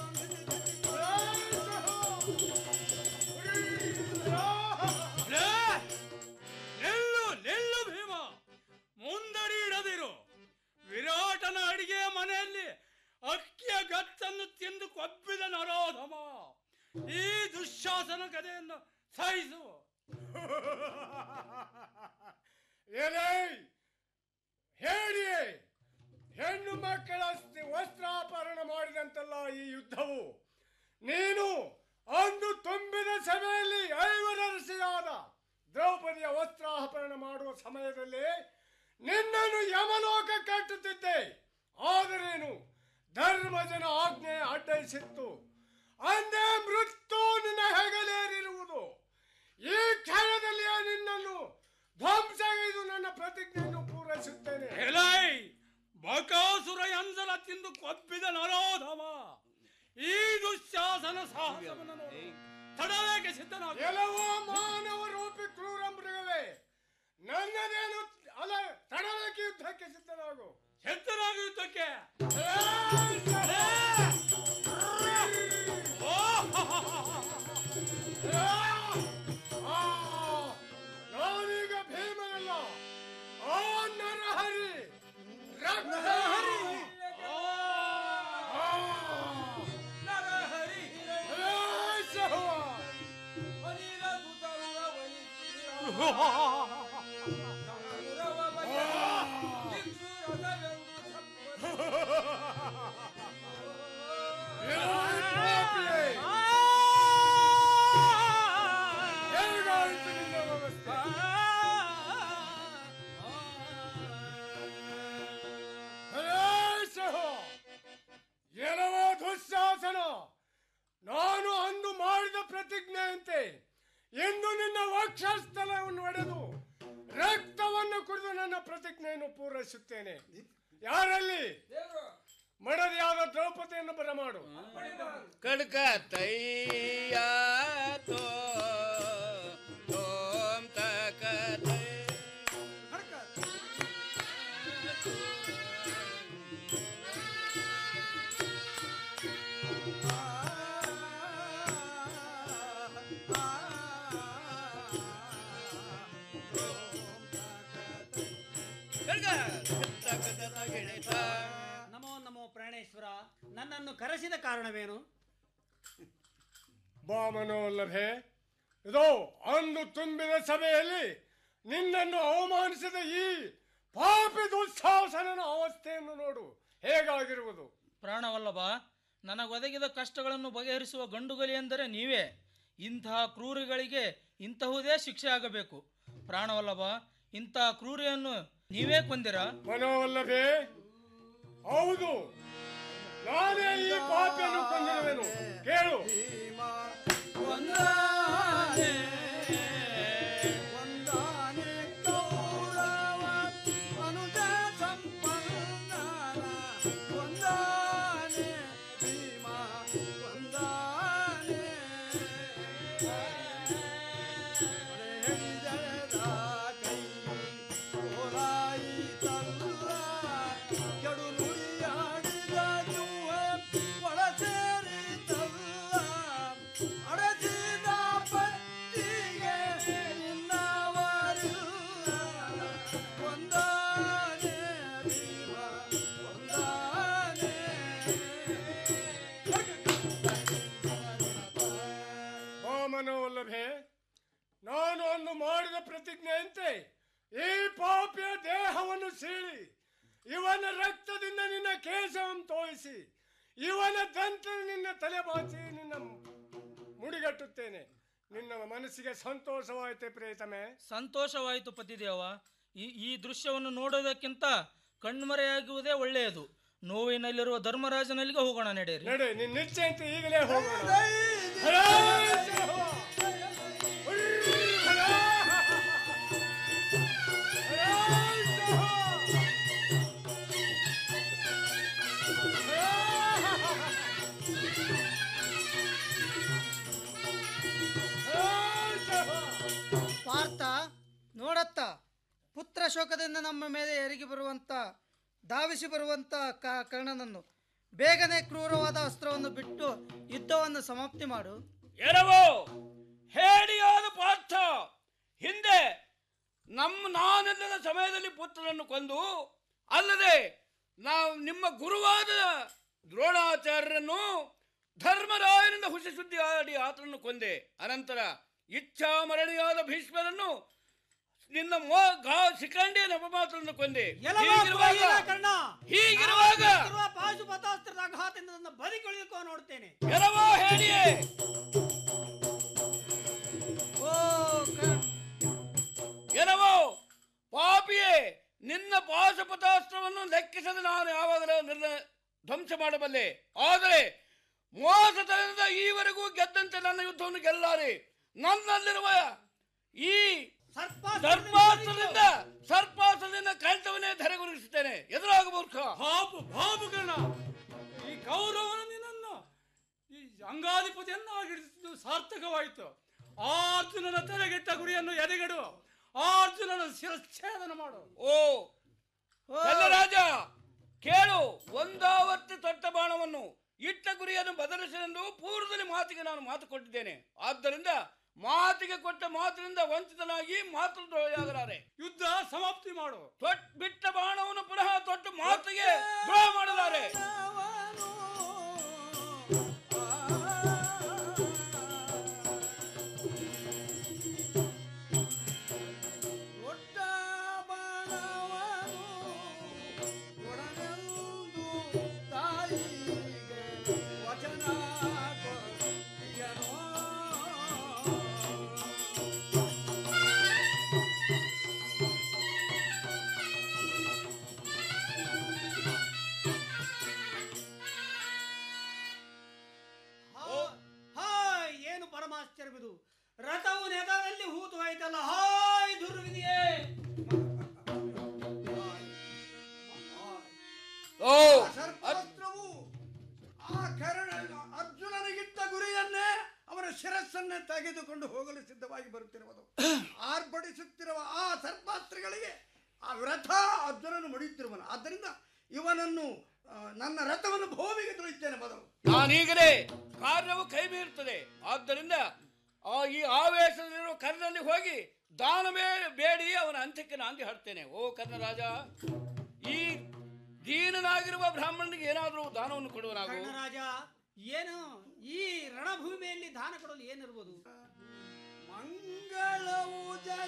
ನಿಲ್ಲು ನಿಲ್ಲು ಭೀಮ ಮುಂದಡಿ ಇಡದಿರು ವಿರಾಟನ ಅಡಿಗೆಯ ಮನೆಯಲ್ಲಿ ಅಕ್ಕಿಯ ಗತ್ತನ್ನು ತಿಂದು ಕೊಬ್ಬಿದ ನರೋಧಮ ಈ ದುಶ್ಯಾಸನ ಕಥೆಯನ್ನು ಸಹಿಸು ಏನೇ ಹೇಳಿಯೇ ಹೆಣ್ಣು ಮಕ್ಕಳ ಸ್ತಿ- ವಸ್ತ್ರಾಪರಣ ಮಾಡಿದಂತಲ್ಲ ಈ ಯುದ್ಧವು ನೀನು ಅಂದು ತುಂಬಿದ ಸಭೆಯಲ್ಲಿ ಐವರಸಿಯಾದ ದ್ರೌಪದಿಯ ವಸ್ತ್ರಾಪರಣ ಮಾಡುವ ಸಮಯದಲ್ಲಿ ನಿನ್ನನ್ನು ಯಮಲೋಕ ಕಟ್ಟುತ್ತಿದ್ದೆ ಆದರೇನು ಧರ್ಮಜನ ಆಜ್ಞೆ ಅಡ್ಡಯಿಸಿತ್ತು ಅಂದೇ ಮೃತ್ಯು ನಿನ್ನ ಹೆಗಲೇರಿರುವುದು ಈ ಕ್ಷಣದಲ್ಲಿಯೇ ನಿನ್ನನ್ನು ಧ್ವಂಸಗೈದು ನನ್ನ ಪ್ರತಿಜ್ಞೆಯನ್ನು ಪೂರೈಸುತ್ತೇನೆ ಎಲೈ ಬಕಾಸುರ ಎಂದಲ ತಿಂದು ಕೊಬ್ಬಿದ ನರೋಧಮ ಈ ದುಶ್ಯಾಸನ ಸಾಹಸವನ್ನು ನೋಡು ತಡವೇಕೆ ಸಿದ್ಧನಾಗ ಎಲ್ಲವೋ ಮಾನವ ರೂಪಿ ಕ್ರೂರ ಮೃಗವೇ ನನ್ನದೇನು ಅಲ್ಲ ತಡವೇಕೆ ಯುದ್ಧಕ್ಕೆ ಸಿದ್ಧನಾಗು ಸಿದ್ಧನಾಗು ಯುದ್ಧಕ್ಕೆ ಆ, ನಾನೀಗ ಭೀಮನಲ್ಲ ಆ ನರಹರಿ ರಕ್ತಹರಿ ಏನವ ದುಶ್ಯಾಸನ ನಾನು ಅಂದು ಮಾಡಿದ ಪ್ರತಿಜ್ಞೆಯಂತೆ ಇಂದು ನಿನ್ನ ವಕ್ಷಸ್ಥಲವನ್ನು ಒಡೆದು ರಕ್ತವನ್ನು ಕುಡಿದು ನನ್ನ ಪ್ರತಿಜ್ಞೆಯನ್ನು ಪೂರೈಸುತ್ತೇನೆ ಯಾರಲ್ಲಿ ಮಡದಿಯಾದ ದ್ರೌಪದಿಯನ್ನು ಬರಮಾಡು ಕಡ್ಕ ತೈಯ ತೋ ತೋಂ ತಕ ತೈ. ಕಡ್ಕ ತಕ ತಕ ಗಿಣಿತ. ನಮೋ ನಮೋ ಪ್ರಾಣೇಶ್ವರ ನನ್ನನ್ನು ಕರೆಸಿದ ಕಾರಣವೇನು ಬಾಮನೋಲ್ಲಭೆ ಇದೋ ಅಂದು ತುಂಬಿದ ಸಭೆಯಲ್ಲಿ ನಿನ್ನನ್ನು ಅವಮಾನಿಸಿದ ಈ ಪಾಪಿ ದುಸ್ಸಾಹಸನನ ಅವಸ್ಥೆಯನ್ನು ನೋಡು ಹೇಗಾಗಿರುವುದು ಪ್ರಾಣವಲ್ಲಭ ನನಗೊದಗಿದ ಕಷ್ಟಗಳನ್ನು ಬಗೆಹರಿಸುವ ಗಂಡುಗಲಿ ಎಂದರೆ ನೀವೇ ಇಂತಹ ಕ್ರೂರಿಗಳಿಗೆ ಇಂತಹುದೇ ಶಿಕ್ಷೆ ಆಗಬೇಕು ಪ್ರಾಣವಲ್ಲಭ ಇಂತಹ ಕ್ರೂರಿಯನ್ನು ನೀವೇ ಕೊಂದಿರಾ ಮನೋವಲ್ಲಭೆ ಹೌದು ನಾನೇ ಈ ಪಾಪಿಯನ್ನು ಕೊಂದಿರುವೆನು ಕೇಳು ವಾಮನವಲ್ಲಭೆ ನಾನು ಅಂದು ಮಾಡಿದ ಪ್ರತಿಜ್ಞೆಯಂತೆ ಇವನ ರಕ್ತದಿಂದ ನಿನ್ನ ಕೇಶವನ್ನು ತೋಯಿಸಿ ಇವನ ದಂತ ನಿನ್ನ ತಲೆ ಬಾಚಿ ನಿನ್ನ ಮುಡಿಗಟ್ಟುತ್ತೇನೆ ನಿನ್ನ ಮನಸ್ಸಿಗೆ ಸಂತೋಷವಾಯಿತೆ ಪ್ರೇತಮೆ ಸಂತೋಷವಾಯಿತು ಪತಿದೇವ ಈ ಈ ದೃಶ್ಯವನ್ನು ನೋಡೋದಕ್ಕಿಂತ ಕಣ್ಮರೆಯಾಗುವುದೇ ಒಳ್ಳೆಯದು ನೋವಿನಲ್ಲಿರುವ ಧರ್ಮರಾಜನಲ್ಲಿಗೆ ಹೋಗೋಣ ನಡೆಯಿರಿ ನಡೆ ನಿನ್ನ ನಿಶ್ಚಯ ಅಂತ ಈಗಲೇ ಹೋಗೋಣ ಪಾರ್ಥ ನೋಡತ್ತ ಪುತ್ರ ಶೋಕದಿಂದ ನಮ್ಮ ಮೇಲೆ ಎರಗಿ ಬರುವಂತ ಧಾವಿಸಿ ಬರುವಂತ ಕ- ಕರ್ಣನನ್ನು ಬೇಗನೆ ಕ್ರೂರವಾದ ಅಸ್ತ್ರವನ್ನು ಬಿಟ್ಟು ಯುದ್ಧವನ್ನು ಸಮಾಪ್ತಿ ಮಾಡು ಎರವೋ ಹೇಡಿಯಾದ ಪಾರ್ಥ ಹಿಂದೆ ನಮ್ಮ ನಾನೆಲ್ಲದ ಸಮಯದಲ್ಲಿ ಪುತ್ರನನ್ನು ಕೊಂದು ಅಲ್ಲದೆ ನಾವು ನಿಮ್ಮ ಗುರುವಾದ ದ್ರೋಣಾಚಾರ್ಯರನ್ನು ಧರ್ಮರಾಯನಿಂದ ಹುಸಿ ಸುದ್ದಿ ಆಡಿ ಆತನನ್ನು ಕೊಂದೆ ಅನಂತರ ಇಚ್ಛಾಮರಣಿಯಾದ ಭೀಷ್ಮರನ್ನು ನಿನ್ನ ಮೋ ಗಾ ಶಿಖಂಡಿಯ ನಪಮಾತ್ರನ್ನು ಕೊಂದೆ ಹೀಗಿರುವಾಗ ಹೀಗಿರುವಾಗ ಪಾಶುಪತಾಸ್ತ್ರದ ಆಘಾತದಿಂದ ನನ್ನ ಬದುಕುಳಿದುಕೋ ನೋಡ್ತೇನೆ ಎರವೋ ಹೇಳಿಯೇ ಏನವೋ ಪಾಪಿಯೇ ನಿನ್ನ ಪಾಶಪತಾಸ್ತ್ರವನ್ನು ಲೆಕ್ಕಿಸದೆ ನಾನು ಯಾವಾಗಲೂ ನಿರ್ಣ ಧ್ವಂಸ ಮಾಡಬಲ್ಲೆ ಆದರೆ ಮೋಸತನದ ಈವರೆಗೂ ಗೆದ್ದಂತೆ ನನ್ನ ಯುದ್ಧವನ್ನು ಗೆಲ್ಲಾರೆ ನನ್ನಲ್ಲಿರುವ ಈ ಸರ್ಪಾಸ್ತ್ರದಿಂದ ಸರ್ಪಾಸ್ತ್ರದಿಂದ ಕಂಠವನ್ನೇ ಧರೆಗುರುಗಿಸುತ್ತೇನೆ ಎದುರಾಗ ಮೂರ್ಖ ಬಾಬು ಬಾಬುಗಣ ಈ ಕೌರವನ ನಿನ್ನನ್ನು ಈ ಅಂಗಾಧಿಪತಿಯನ್ನಾಗಿಡಿಸಿದ್ದು ಸಾರ್ಥಕವಾಯಿತು ಆ ಅರ್ಜುನನ ತಲೆಗೆಟ್ಟ ಗುರಿಯನ್ನು ಎದೆಗೆಡು ಆ ಅರ್ಜುನನ ಶಿರಚ್ಛೇದನ ಮಾಡು ಓ ರಾಜ ಕೇಳು ಒಂದಾವರ್ತಿ ತೊಟ್ಟ ಬಾಣವನ್ನು ಇಟ್ಟ ಗುರಿಯನ್ನು ಬದಲಿಸಲೆಂದು ಪೂರ್ವದಲ್ಲಿ ಮಾತಿಗೆ ನಾನು ಮಾತು ಕೊಟ್ಟಿದ್ದೇನೆ ಆದ್ದರಿಂದ ಮಾತಿಗೆ ಕೊಟ್ಟ ಮಾತಿನಿಂದ ವಂಚಿತನಾಗಿ ಮಾತು ದ್ರೋಹಿಯಾಗಲಾರೆ ಯುದ್ಧ ಸಮಾಪ್ತಿ ಮಾಡು ತೊಟ್ ಬಿಟ್ಟ ಬಾಣವನ್ನು ಪುನಃ ತೊಟ್ಟು ಮಾತಿಗೆ ದ್ರೋಹ ಮಾಡಲಾರೆ ಹಾಯ್ ಏನು ಪರಮಾಶ್ಚರ್ಯವಿದು ರಥವು ನೆಲದಲ್ಲಿ ಹೂತು ಹೋಯ್ತಲ್ಲ ಹಾಯ್ ದುರ್ವಿಧಿಯೇ ಓ ಸರ್ಪಾಸ್ತ್ರವು ಆ ಕರ್ಣ ಅರ್ಜುನನಿಗಿಟ್ಟ ಗುರಿಯನ್ನೇ ಅವನ ಶಿರಸ್ಸನ್ನೇ ತೆಗೆದುಕೊಂಡು ಹೋಗಲು ಸಿದ್ಧವಾಗಿ ಬರುತ್ತಿರುವುದು ಆರ್ಭಟಿಸುತ್ತಿರುವ ಆ ಸರ್ಪಾಸ್ತ್ರಗಳಿಗೆ ಆ ರಥ ಅರ್ಜುನನು ಮುಡಿಯುತ್ತಿರುವನು ಆದ್ದರಿಂದ ಇವನನ್ನು ಆ, ನನ್ನ ರಥವನ್ನು ಭೂಮಿಗೆ ತುಳಿತೇನೆ ಮೊದಲು ನಾನೀಗಲೇ ಕಾರ್ಯವು ಕೈ ಮೀರುತ್ತದೆ ಆದ್ದರಿಂದ ಆ ಈ ಆವೇಶದಲ್ಲಿರುವ ಕರ್ಣಲ್ಲಿ ಹೋಗಿ ದಾನ ಬೇ- ಬೇಡಿ ಅವನ ಅಂತ್ಯಕ್ಕೆ ನಾಂದಿ ಹಾಡ್ತೇನೆ ಓ ಕರ್ಣರಾಜ ಈ ದೀನನಾಗಿರುವ ಬ್ರಾಹ್ಮಣನಿಗೆ ಏನಾದರೂ ದಾನವನ್ನು ಕೊಡುವನಾಗು ಕರ್ಣರಾಜ ಏನು ಈ ರಣಭೂಮಿಯಲ್ಲಿ ದಾನ ಕೊಡಲು ಏನಿರ್ಬೋದು ಮಂಗಳವು ಜಯ